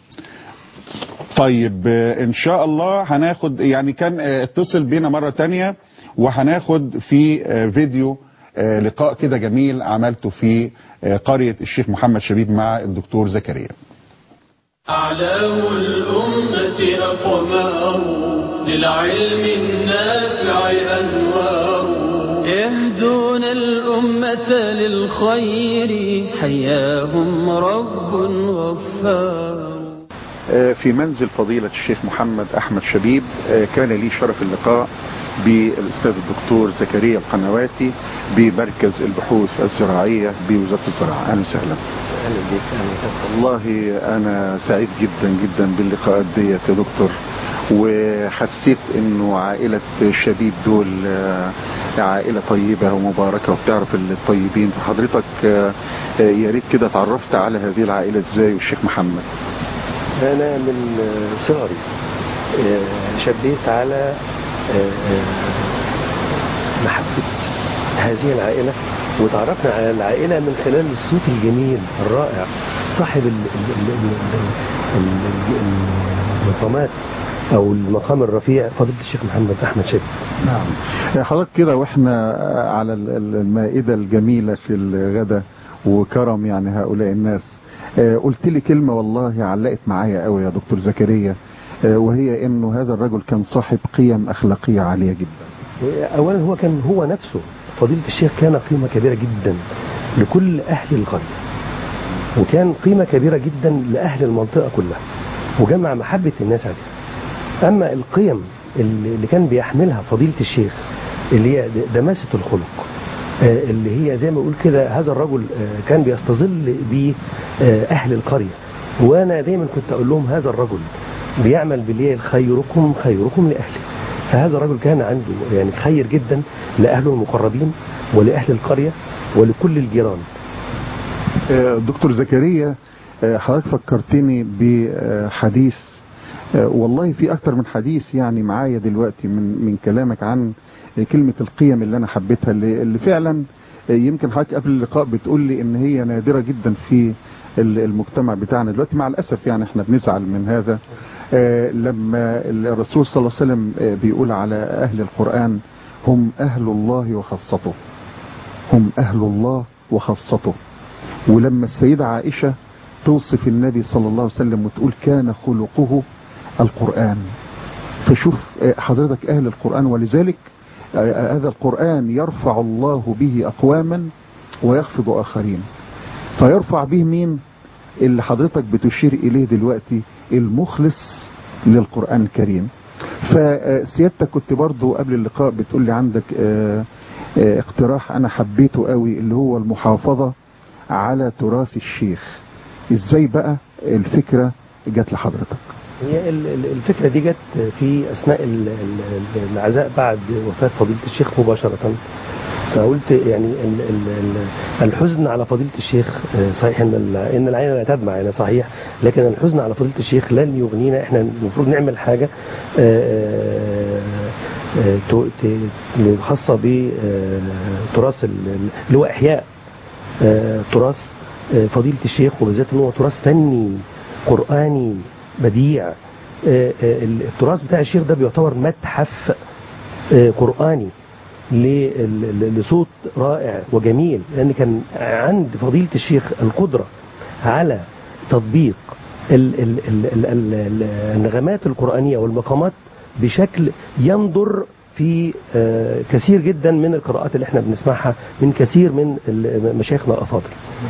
طيب آه، ان شاء الله هناخد يعني كان آه، اتصل بينا مرة تانية وهناخد في آه، فيديو آه، لقاء كده جميل عملته في آه، قرية الشيخ محمد شبيب مع الدكتور زكريا أعلام الأمة أقمار للعلم النافع أنوار يهدون الأمة للخير حياهم رب غفار آه، في منزل فضيلة الشيخ محمد أحمد شبيب آه، كان لي شرف اللقاء بالأستاذ الدكتور زكريا القنواتي بمركز البحوث الزراعية بوزارة الزراعة أهلا وسهلا اهلا بك اهلا وسهلا والله أنا سعيد جدا جدا باللقاءات ديت يا دكتور وحسيت انه عائلة شبيب دول آه، عائلة طيبة ومباركة وبتعرف الطيبين فحضرتك آه، آه، يا ريت كده اتعرفت على هذه العائلة ازاي والشيخ محمد انا من آه، صغري آه، شبيت على آه، آه، محبة هذه العائلة وتعرفنا على العائلة من خلال الصوت الجميل الرائع صاحب ال- ال- ال- ال- ال- ال- المقامات او المقام الرفيع فضيلة الشيخ محمد احمد شبيب نعم حضرتك كده واحنا على ال- ال- المائدة الجميلة في الغدا وكرم يعني هؤلاء الناس آه، قلت لي كلمة والله علقت معايا قوي يا دكتور زكريا آه، وهي انه هذا الرجل كان صاحب قيم اخلاقية عالية جدا اولا هو كان هو نفسه فضيلة الشيخ كان قيمة كبيرة جدا لكل اهل القرية وكان قيمة كبيرة جدا لأهل المنطقة كلها وجمع محبة الناس عليه أما القيم اللي اللي كان بيحملها فضيلة الشيخ اللي هي دماسة الخلق آه، اللي هي زي ما اقول كده هذا الرجل آه، كان بيستظل بأهل القرية وأنا دايما كنت أقول لهم هذا الرجل بيعمل بالليل خيركم خيركم لأهله فهذا الرجل كان عنده يعني خير جدا لأهله المقربين ولأهل القرية ولكل الجيران آه، دكتور زكريا آه، حضرتك فكرتني بحديث آه، والله في اكتر من حديث يعني معايا دلوقتي من من كلامك عن كلمة القيم اللي انا حبيتها اللي, اللي فعلا آه، يمكن حضرتك قبل اللقاء بتقول لي ان هي نادرة جدا في ال- المجتمع بتاعنا دلوقتي مع الاسف يعني احنا بنزعل من هذا آه، لما الرسول صلى الله عليه وسلم آه، بيقول على اهل القرآن هم اهل الله وخاصته هم اهل الله وخاصته ولما السيدة عائشة توصف النبي صلى الله عليه وسلم وتقول كان خلقه القرآن فشوف آه، حضرتك أهل القرآن ولذلك آه، هذا القرآن يرفع الله به أقواما ويخفض آخرين فيرفع به مين اللي حضرتك بتشير إليه دلوقتي المخلص للقرآن الكريم فسيادتك كنت برضو قبل اللقاء بتقول لي عندك آه، آه، اقتراح أنا حبيته قوي اللي هو المحافظة على تراث الشيخ ازاي بقى الفكرة جت لحضرتك هي ال- ال- الفكرة دي جت في أثناء ال- ال- ال- العزاء بعد وفاة فضيلة الشيخ مباشرة فقلت يعني ال- ال- ال- الحزن على فضيلة الشيخ آه، صحيح ان ال- ان العين لا تدمع يعني صحيح لكن الحزن على فضيلة الشيخ لن يغنينا احنا المفروض نعمل حاجة آه، آه، ت- ت- خاصة بتراث اللي هو احياء آه، تراث آه، فضيلة الشيخ وبالذات ان هو تراث فني قرآني بديع آه، آه، التراث بتاع الشيخ ده بيعتبر متحف آه، قرآني ل- ل- لصوت رائع وجميل لأن كان عند فضيلة الشيخ القدرة على تطبيق ال- ال- ال- ال- ال- ال- النغمات القرآنية والمقامات بشكل ينظر في آه، كثير جدا من القراءات اللي احنا بنسمعها من كثير من ال- مشايخنا الأفاضل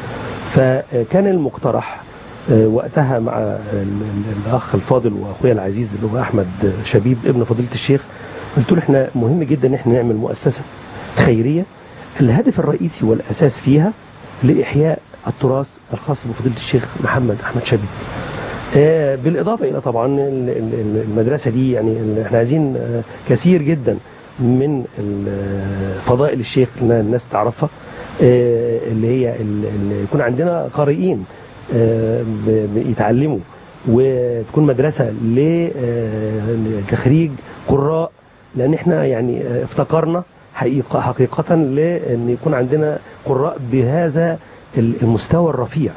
فكان المقترح آه، وقتها مع ال- ال- الأخ الفاضل وأخويا العزيز اللي هو أحمد شبيب ابن فضيلة الشيخ قلت له احنا مهم جدا ان احنا نعمل مؤسسة خيرية الهدف الرئيسي والأساس فيها لإحياء التراث الخاص بفضيلة الشيخ محمد أحمد شبيب آه، بالإضافة إلى طبعا ال- ال- المدرسة دي يعني ال- احنا عايزين آه، كثير جدا من ال- فضائل الشيخ اللي الناس تعرفها آه، اللي هي ال- ال- يكون عندنا قارئين آه، ب- بيتعلموا وتكون مدرسة ل- آه، لتخريج قراء لأن احنا يعني آه، افتكرنا حقيقة حقيقة لأن يكون عندنا قراء بهذا المستوى الرفيع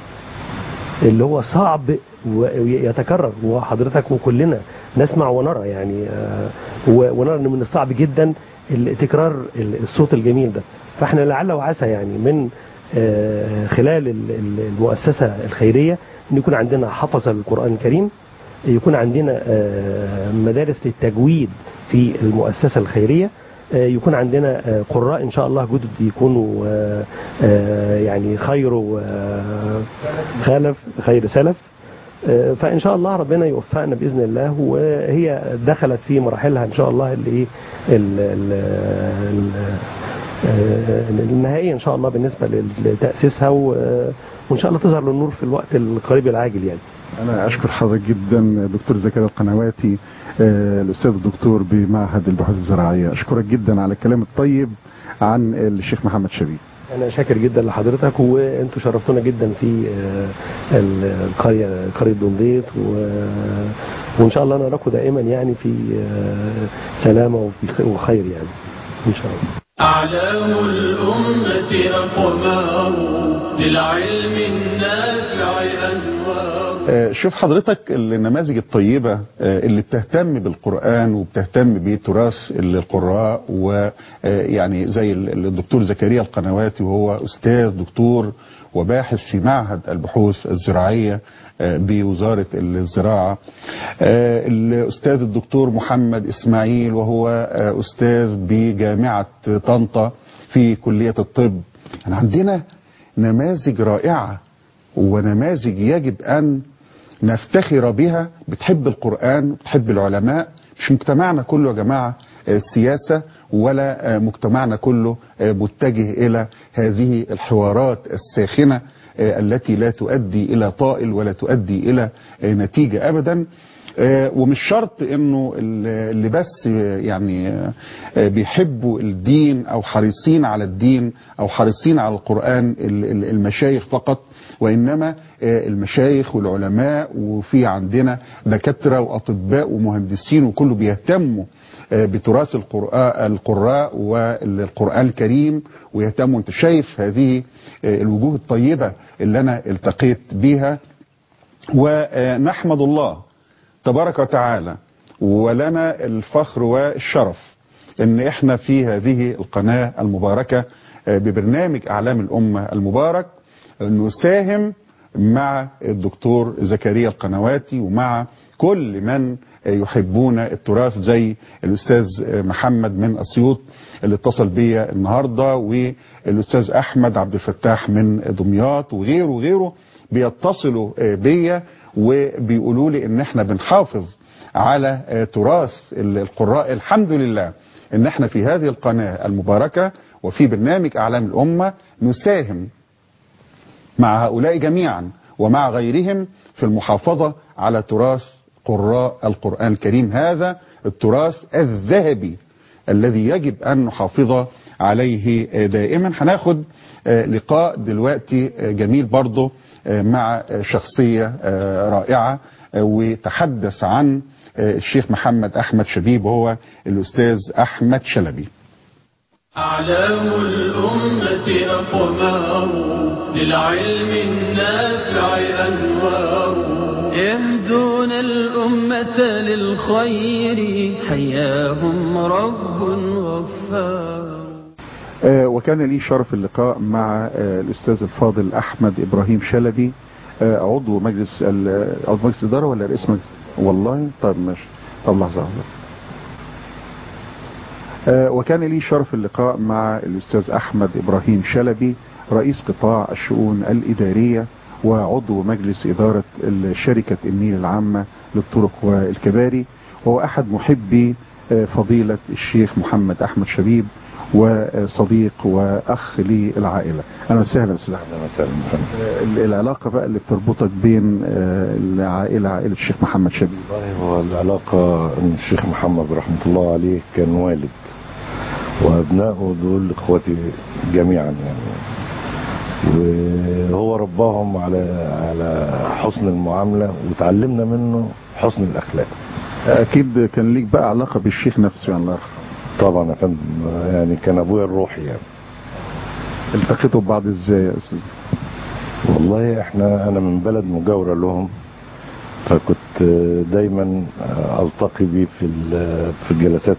اللي هو صعب ويتكرر وحضرتك وكلنا نسمع ونرى يعني آه، و- ونرى ان من الصعب جدا ال- تكرار ال- الصوت الجميل ده فاحنا لعل وعسى يعني من آه، خلال ال- ال- المؤسسة الخيرية ان يكون عندنا حفظة للقرآن الكريم يكون عندنا آه، مدارس للتجويد في المؤسسة الخيرية آه، يكون عندنا آه، قراء ان شاء الله جدد يكونوا آه، آه، يعني خير آه، خلف خير سلف آه، فان شاء الله ربنا يوفقنا باذن الله وهي دخلت في مراحلها ان شاء الله اللي ايه ال- ال- ال- آه، النهائيه ان شاء الله بالنسبه لتاسيسها و- وان شاء الله تظهر للنور في الوقت القريب العاجل يعني أنا أشكر حضرتك جدا دكتور زكريا القنواتي آه، الأستاذ الدكتور بمعهد البحوث الزراعية أشكرك جدا على الكلام الطيب عن الشيخ محمد شبيب انا شاكر جدا لحضرتك وانتوا شرفتونا جدا في آه، القريه قريه دنديت و- وان شاء الله نراكم دائما يعني في آه، سلامه وفي وخير يعني ان شاء الله أعلام الأمة أقمار للعلم النافع أنوار آه، شوف حضرتك النماذج الطيبة آه، اللي بتهتم بالقرآن وبتهتم بتراث القراء ويعني زي ال- الدكتور زكريا القنواتي وهو أستاذ دكتور وباحث في معهد البحوث الزراعية آه، بوزارة الزراعة آه، الأستاذ الدكتور محمد إسماعيل وهو آه، أستاذ بجامعة طنطا في كلية الطب يعني عندنا نماذج رائعة ونماذج يجب أن نفتخر بها بتحب القرآن بتحب العلماء مش مجتمعنا كله يا جماعة السياسة ولا مجتمعنا كله متجه إلى هذه الحوارات الساخنة التي لا تؤدي إلى طائل ولا تؤدي إلى نتيجة أبدا ومش شرط انه اللي بس يعني بيحبوا الدين او حريصين على الدين او حريصين على القرآن المشايخ فقط وانما المشايخ والعلماء وفي عندنا دكاترة واطباء ومهندسين وكله بيهتموا بتراث القراء القراء والقرآن الكريم ويهتموا انت شايف هذه الوجوه الطيبة اللي انا التقيت بيها ونحمد الله تبارك وتعالى ولنا الفخر والشرف ان احنا في هذه القناة المباركة ببرنامج اعلام الامة المبارك نساهم مع الدكتور زكريا القنواتي ومع كل من يحبون التراث زي الاستاذ محمد من اسيوط اللي اتصل بيا النهارده والاستاذ احمد عبد الفتاح من دمياط وغيره وغيره بيتصلوا بيا وبيقولوا لي ان احنا بنحافظ على تراث القراء الحمد لله ان احنا في هذه القناة المباركة وفي برنامج اعلام الامة نساهم مع هؤلاء جميعا ومع غيرهم في المحافظة على تراث قراء القرآن الكريم هذا التراث الذهبي الذي يجب ان نحافظ عليه دائما هناخد لقاء دلوقتي جميل برضه مع شخصية رائعة وتحدث عن الشيخ محمد أحمد شبيب وهو الأستاذ أحمد شلبي أعلام الأمة أقمار للعلم النافع أنوار يهدون الأمة للخير حياهم رب غفار وكان لي شرف اللقاء مع الأستاذ الفاضل أحمد إبراهيم شلبي عضو مجلس عضو مجلس الإدارة ولا رئيس مجلس والله طيب ماشي طب لحظة وكان لي شرف اللقاء مع الأستاذ أحمد إبراهيم شلبي رئيس قطاع الشؤون الإدارية وعضو مجلس إدارة شركة النيل العامة للطرق والكباري وهو أحد محبي فضيلة الشيخ محمد أحمد شبيب وصديق واخ للعائله اهلا وسهلا استاذ اهلا وسهلا العلاقه بقى اللي بتربطك بين العائله عائله الشيخ محمد شبيب والله هو العلاقه ان الشيخ محمد رحمه الله عليه كان والد وابنائه دول اخواتي جميعا يعني وهو رباهم على على حسن المعامله وتعلمنا منه حسن الاخلاق اكيد كان ليك بقى علاقه بالشيخ نفسه الله يرحمه طبعا يا فندم يعني كان ابويا الروحي يعني التقيتوا ببعض ازاي يا استاذ والله احنا انا من بلد مجاوره لهم فكنت دايما التقي بيه في في جلسات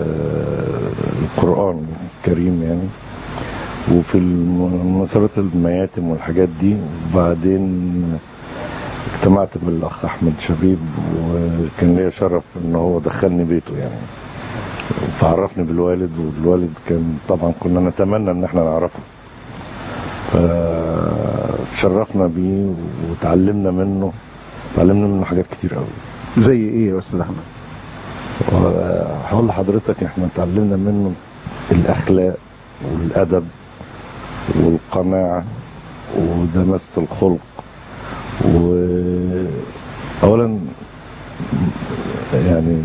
القران الكريم يعني وفي مناسبات المياتم والحاجات دي وبعدين اجتمعت بالاخ احمد شبيب وكان ليا شرف ان هو دخلني بيته يعني فعرفني بالوالد والوالد كان طبعا كنا نتمنى ان احنا نعرفه فشرفنا بيه وتعلمنا منه تعلمنا منه حاجات كتير قوي زي ايه يا استاذ احمد هقول لحضرتك احنا اتعلمنا منه الاخلاق والادب والقناعه ودماسه الخلق واولا يعني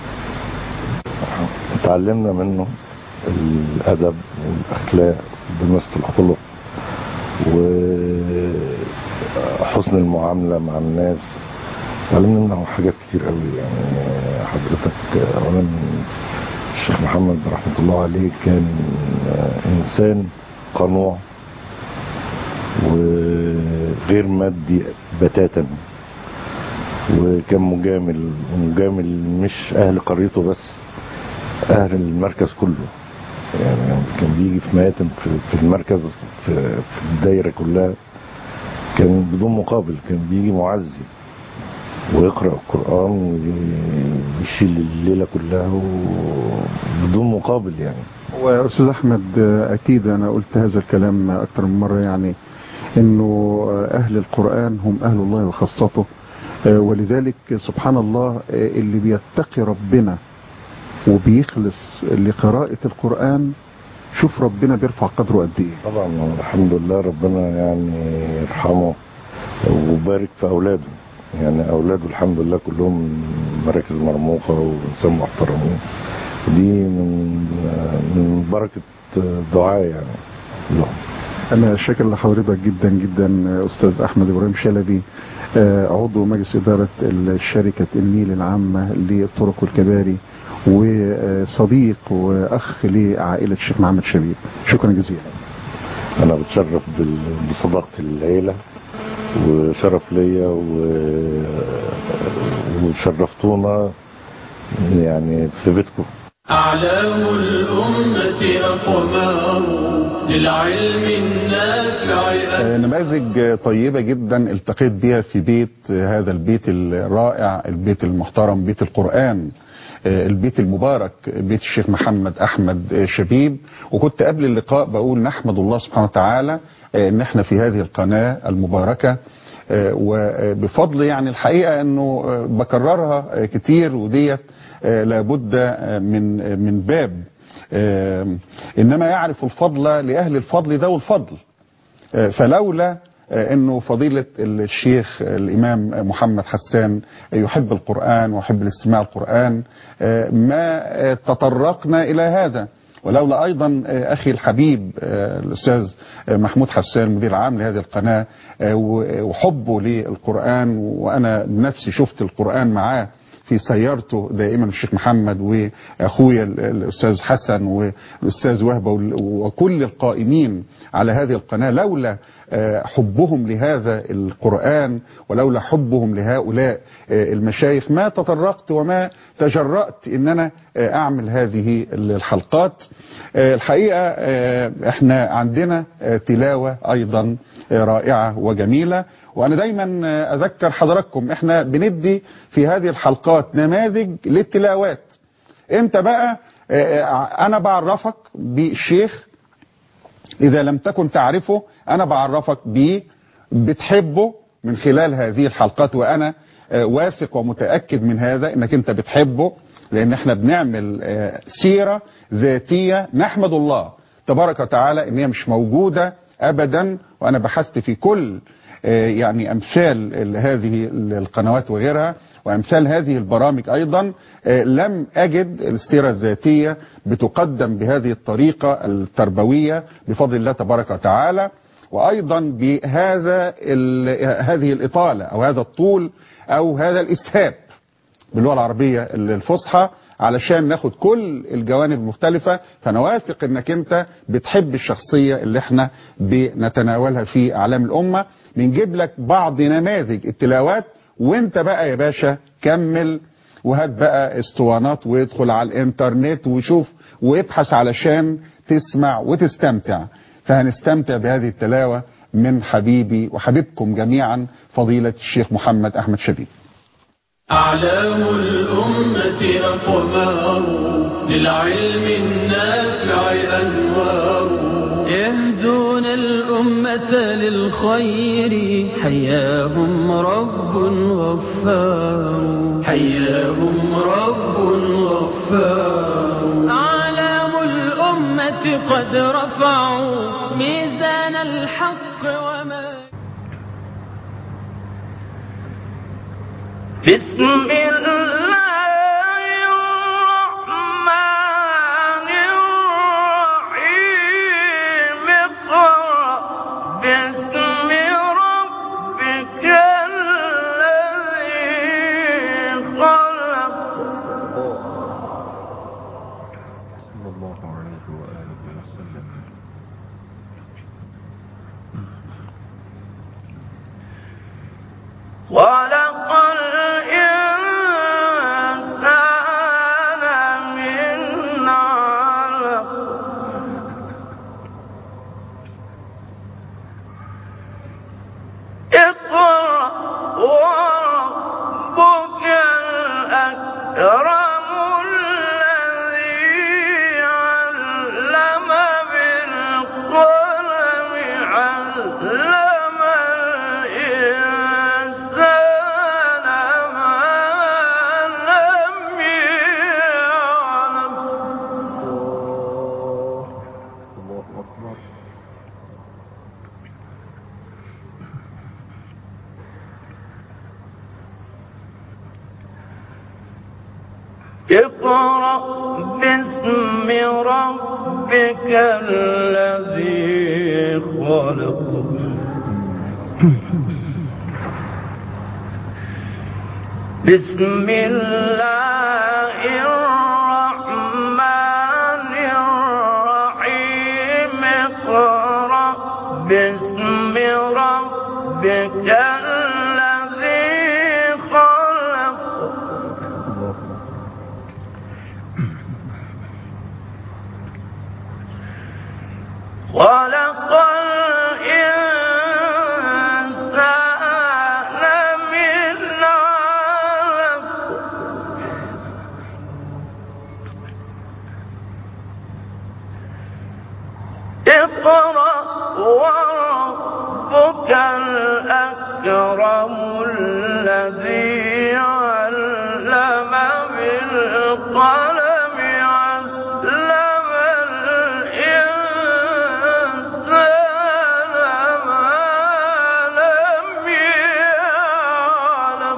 اتعلمنا منه الادب والاخلاق ودماسه الخلق وحسن المعامله مع الناس اتعلمنا منه حاجات كتير قوي يعني حضرتك اولا الشيخ محمد رحمه الله عليه كان انسان قنوع وغير مادي بتاتا وكان مجامل ومجامل مش اهل قريته بس اهل المركز كله يعني كان بيجي في مياتم في المركز في, في الدايره كلها كان بدون مقابل كان بيجي معزي ويقرا القران ويشيل الليله كلها بدون مقابل يعني واستاذ احمد اكيد انا قلت هذا الكلام اكثر من مره يعني انه اهل القران هم اهل الله وخاصته ولذلك سبحان الله اللي بيتقي ربنا وبيخلص لقراءة القرآن شوف ربنا بيرفع قدره قد ايه طبعا الحمد لله ربنا يعني يرحمه وبارك في اولاده يعني اولاده الحمد لله كلهم مراكز مرموقه وانسان محترمين ودي من من بركه دعاء يعني لهم أنا شاكر لحضرتك جدا جدا أستاذ أحمد إبراهيم شلبي آه، عضو مجلس إدارة شركة النيل العامة للطرق والكباري وصديق وأخ لعائلة الشيخ محمد شبيب شكرا جزيلا انا بتشرف بال- بصداقه العيله وشرف ليا و- وشرفتونا يعني في بيتكم أعلام الأمة أقمار للعلم النافع آه، نماذج طيبة جدا التقيت بها في بيت آه، هذا البيت الرائع البيت المحترم بيت القرآن آه، البيت المبارك بيت الشيخ محمد أحمد آه، شبيب وكنت قبل اللقاء بقول نحمد الله سبحانه وتعالى آه، ان احنا في هذه القناة المباركة آه، وبفضل يعني الحقيقة انه آه، بكررها آه، كتير وديت آه، لابد آه، من آه، من باب آه، انما يعرف الفضل لاهل الفضل ذوي الفضل آه، فلولا آه، انه فضيلة الشيخ الامام محمد حسان يحب القرآن ويحب الاستماع القرآن آه، ما آه، تطرقنا الى هذا ولولا ايضا آه، اخي الحبيب آه، الاستاذ آه، محمود حسان مدير عام لهذه القناة آه، وحبه للقرآن وانا بنفسي شفت القرآن معاه في سيارته دائما الشيخ محمد واخويا ال- الاستاذ حسن والاستاذ وهبه وال- وكل القائمين على هذه القناه لولا آه، حبهم لهذا القران ولولا حبهم لهؤلاء آه، المشايخ ما تطرقت وما تجرأت ان انا آه، اعمل هذه الحلقات آه، الحقيقه آه، احنا عندنا آه، تلاوه ايضا آه، رائعه وجميله وانا دايما آه، اذكر حضراتكم احنا بندي في هذه الحلقات نماذج للتلاوات انت بقى آه، آه، انا بعرفك بالشيخ اذا لم تكن تعرفه انا بعرفك بيه بتحبه من خلال هذه الحلقات وانا آه، واثق ومتاكد من هذا انك انت بتحبه لان احنا بنعمل آه، سيره ذاتيه نحمد الله تبارك وتعالى ان هي مش موجوده ابدا وانا بحثت في كل آه، يعني امثال ال- هذه القنوات وغيرها وامثال هذه البرامج ايضا آه، لم اجد السيره الذاتيه بتقدم بهذه الطريقه التربويه بفضل الله تبارك وتعالى وايضا بهذا ال- هذه الاطاله او هذا الطول او هذا الاسهاب باللغه العربيه الفصحى علشان ناخد كل الجوانب المختلفه فانا واثق انك انت بتحب الشخصيه اللي احنا بنتناولها في اعلام الامه بنجيب لك بعض نماذج التلاوات وانت بقى يا باشا كمل وهات بقى اسطوانات وادخل على الانترنت وشوف وابحث علشان تسمع وتستمتع فهنستمتع بهذه التلاوه من حبيبي وحبيبكم جميعا فضيله الشيخ محمد احمد شبيب أعلام الأمة أقمار للعلم النافع أنوار يهدون الأمة للخير حياهم رب غفار حياهم رب غفار أعلام الأمة قد رفعوا ميزان الحق وما بسم الله الرحمن الرحيم اقرأ باسم ربك الذي خلق صلى الله عليه وآله وسلم خلق الإنسان من علق اقرأ وربك الأكرم الذي علم بالقلم علم الإنسان ما لم يعلم اقرأ باسم ربك الذي خلق بسم الله الرحمن الرحيم اقرأ باسم ربك الذي خلق خلق الإنسان من علق اقرأ وربك الأكرم الذي علم بالقلم علم الإنسان ما لم يعلم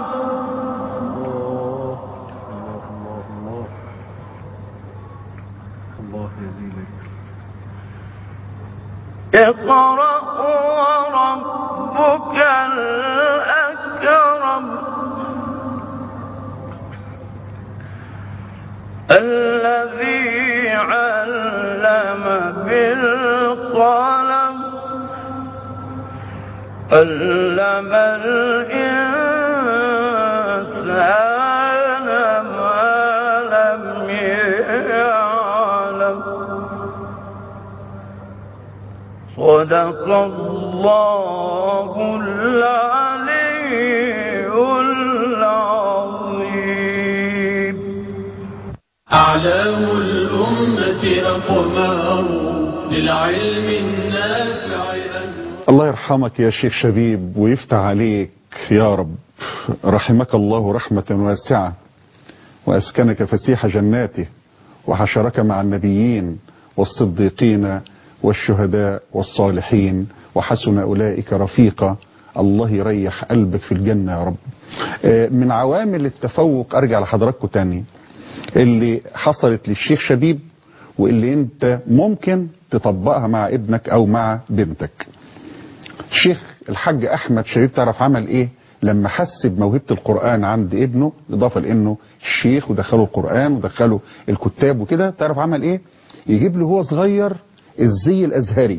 الله يزيدك اقرأ وربك الأكرم الذي علم بالقلم علم الإنسان ما لم يعلم صدق الله العلي العظيم أعلام الأمة أقمار للعلم النافع الله يرحمك يا شيخ شبيب ويفتح عليك يا رب رحمك الله رحمة واسعة وأسكنك فسيح جناته وحشرك مع النبيين والصديقين والشهداء والصالحين وحسن أولئك رفيقا الله يريح قلبك في الجنة يا رب آه، من عوامل التفوق أرجع لحضراتكم تاني اللي حصلت للشيخ شبيب واللي انت ممكن تطبقها مع ابنك او مع بنتك الشيخ الحاج احمد شريف تعرف عمل ايه لما حس بموهبه القران عند ابنه اضافه لانه الشيخ ودخله القران ودخله الكتاب وكده تعرف عمل ايه يجيب له هو صغير الزي الازهري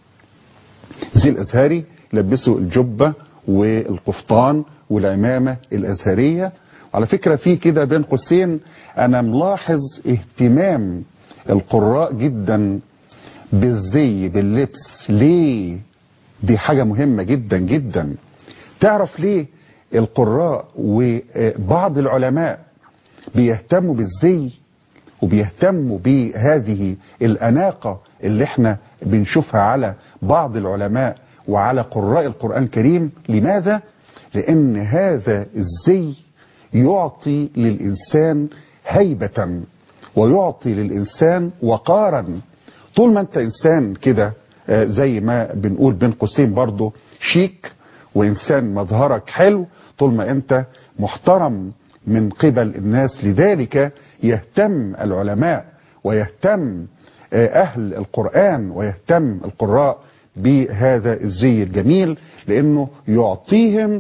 الزي الازهري لبسه الجبه والقفطان والعمامه الازهريه على فكره في كده بين قوسين انا ملاحظ اهتمام القراء جدا بالزي باللبس ليه دي حاجة مهمة جدا جدا تعرف ليه القراء وبعض العلماء بيهتموا بالزي وبيهتموا بهذه الأناقة اللي احنا بنشوفها على بعض العلماء وعلى قراء القرآن الكريم لماذا؟ لأن هذا الزي يعطي للإنسان هيبة ويعطي للإنسان وقارا طول ما أنت إنسان كده آه، زي ما بنقول بين قوسين برضه شيك وإنسان مظهرك حلو طول ما أنت محترم من قبل الناس لذلك يهتم العلماء ويهتم آه، أهل القرآن ويهتم القراء بهذا الزي الجميل لأنه يعطيهم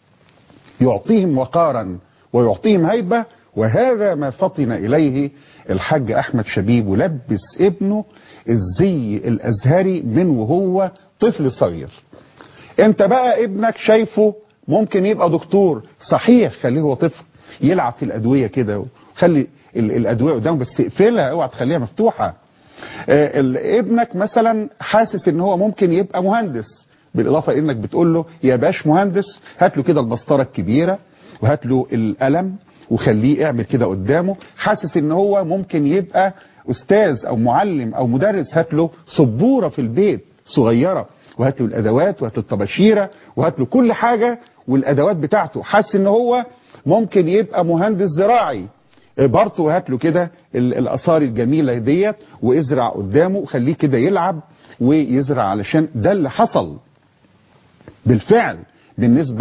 يعطيهم وقارا ويعطيهم هيبة وهذا ما فطن إليه الحاج أحمد شبيب ولبس ابنه الزي الأزهري من وهو طفل صغير انت بقى ابنك شايفه ممكن يبقى دكتور صحيح خليه هو طفل يلعب في الأدوية كده خلي ال- الأدوية قدامه بس اقفلها اوعى تخليها مفتوحة آه، ال- ابنك مثلا حاسس ان هو ممكن يبقى مهندس بالاضافه انك بتقول له يا باش مهندس هات له كده المسطره الكبيره وهات له القلم وخليه اعمل كده قدامه حاسس ان هو ممكن يبقى استاذ او معلم او مدرس هات له سبوره في البيت صغيره وهات له الادوات وهات له الطباشيره وهات له كل حاجه والادوات بتاعته حاسس ان هو ممكن يبقى مهندس زراعي برضه هات له كده ال- الاثار الجميله ديت وازرع قدامه خليه كده يلعب ويزرع علشان ده اللي حصل بالفعل بالنسبه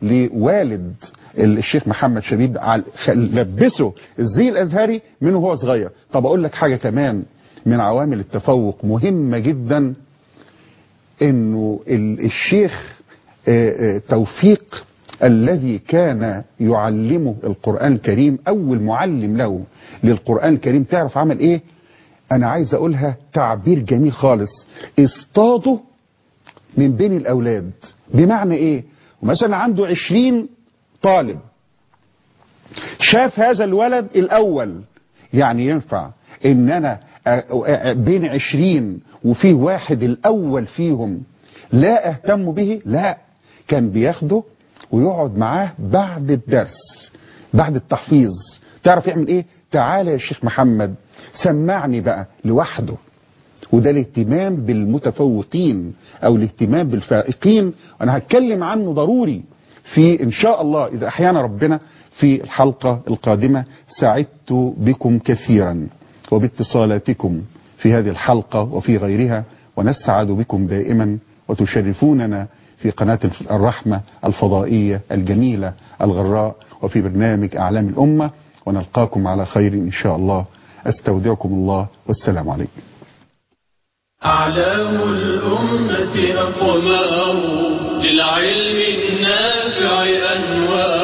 لوالد الشيخ محمد شبيب على- خ- لبسه الزي الازهري من وهو صغير طب اقول لك حاجه كمان من عوامل التفوق مهمه جدا انه ال- الشيخ آه، آه، توفيق الذي كان يعلمه القرآن الكريم أول معلم له للقرآن الكريم تعرف عمل إيه أنا عايز أقولها تعبير جميل خالص اصطاده من بين الأولاد بمعنى إيه مثلا عنده عشرين طالب شاف هذا الولد الأول يعني ينفع إن أنا أ- أ- بين عشرين وفيه واحد الأول فيهم لا أهتم به لا كان بياخده ويقعد معاه بعد الدرس بعد التحفيظ تعرف يعمل ايه تعالى يا شيخ محمد سمعني بقى لوحده وده الاهتمام بالمتفوقين او الاهتمام بالفائقين وانا هتكلم عنه ضروري في ان شاء الله اذا احيانا ربنا في الحلقة القادمة سعدت بكم كثيرا وباتصالاتكم في هذه الحلقة وفي غيرها ونسعد بكم دائما وتشرفوننا في قناة الرحمة الفضائية الجميلة الغراء وفي برنامج أعلام الأمة ونلقاكم على خير إن شاء الله أستودعكم الله والسلام عليكم أعلام الأمة أقمار للعلم النافع أنوار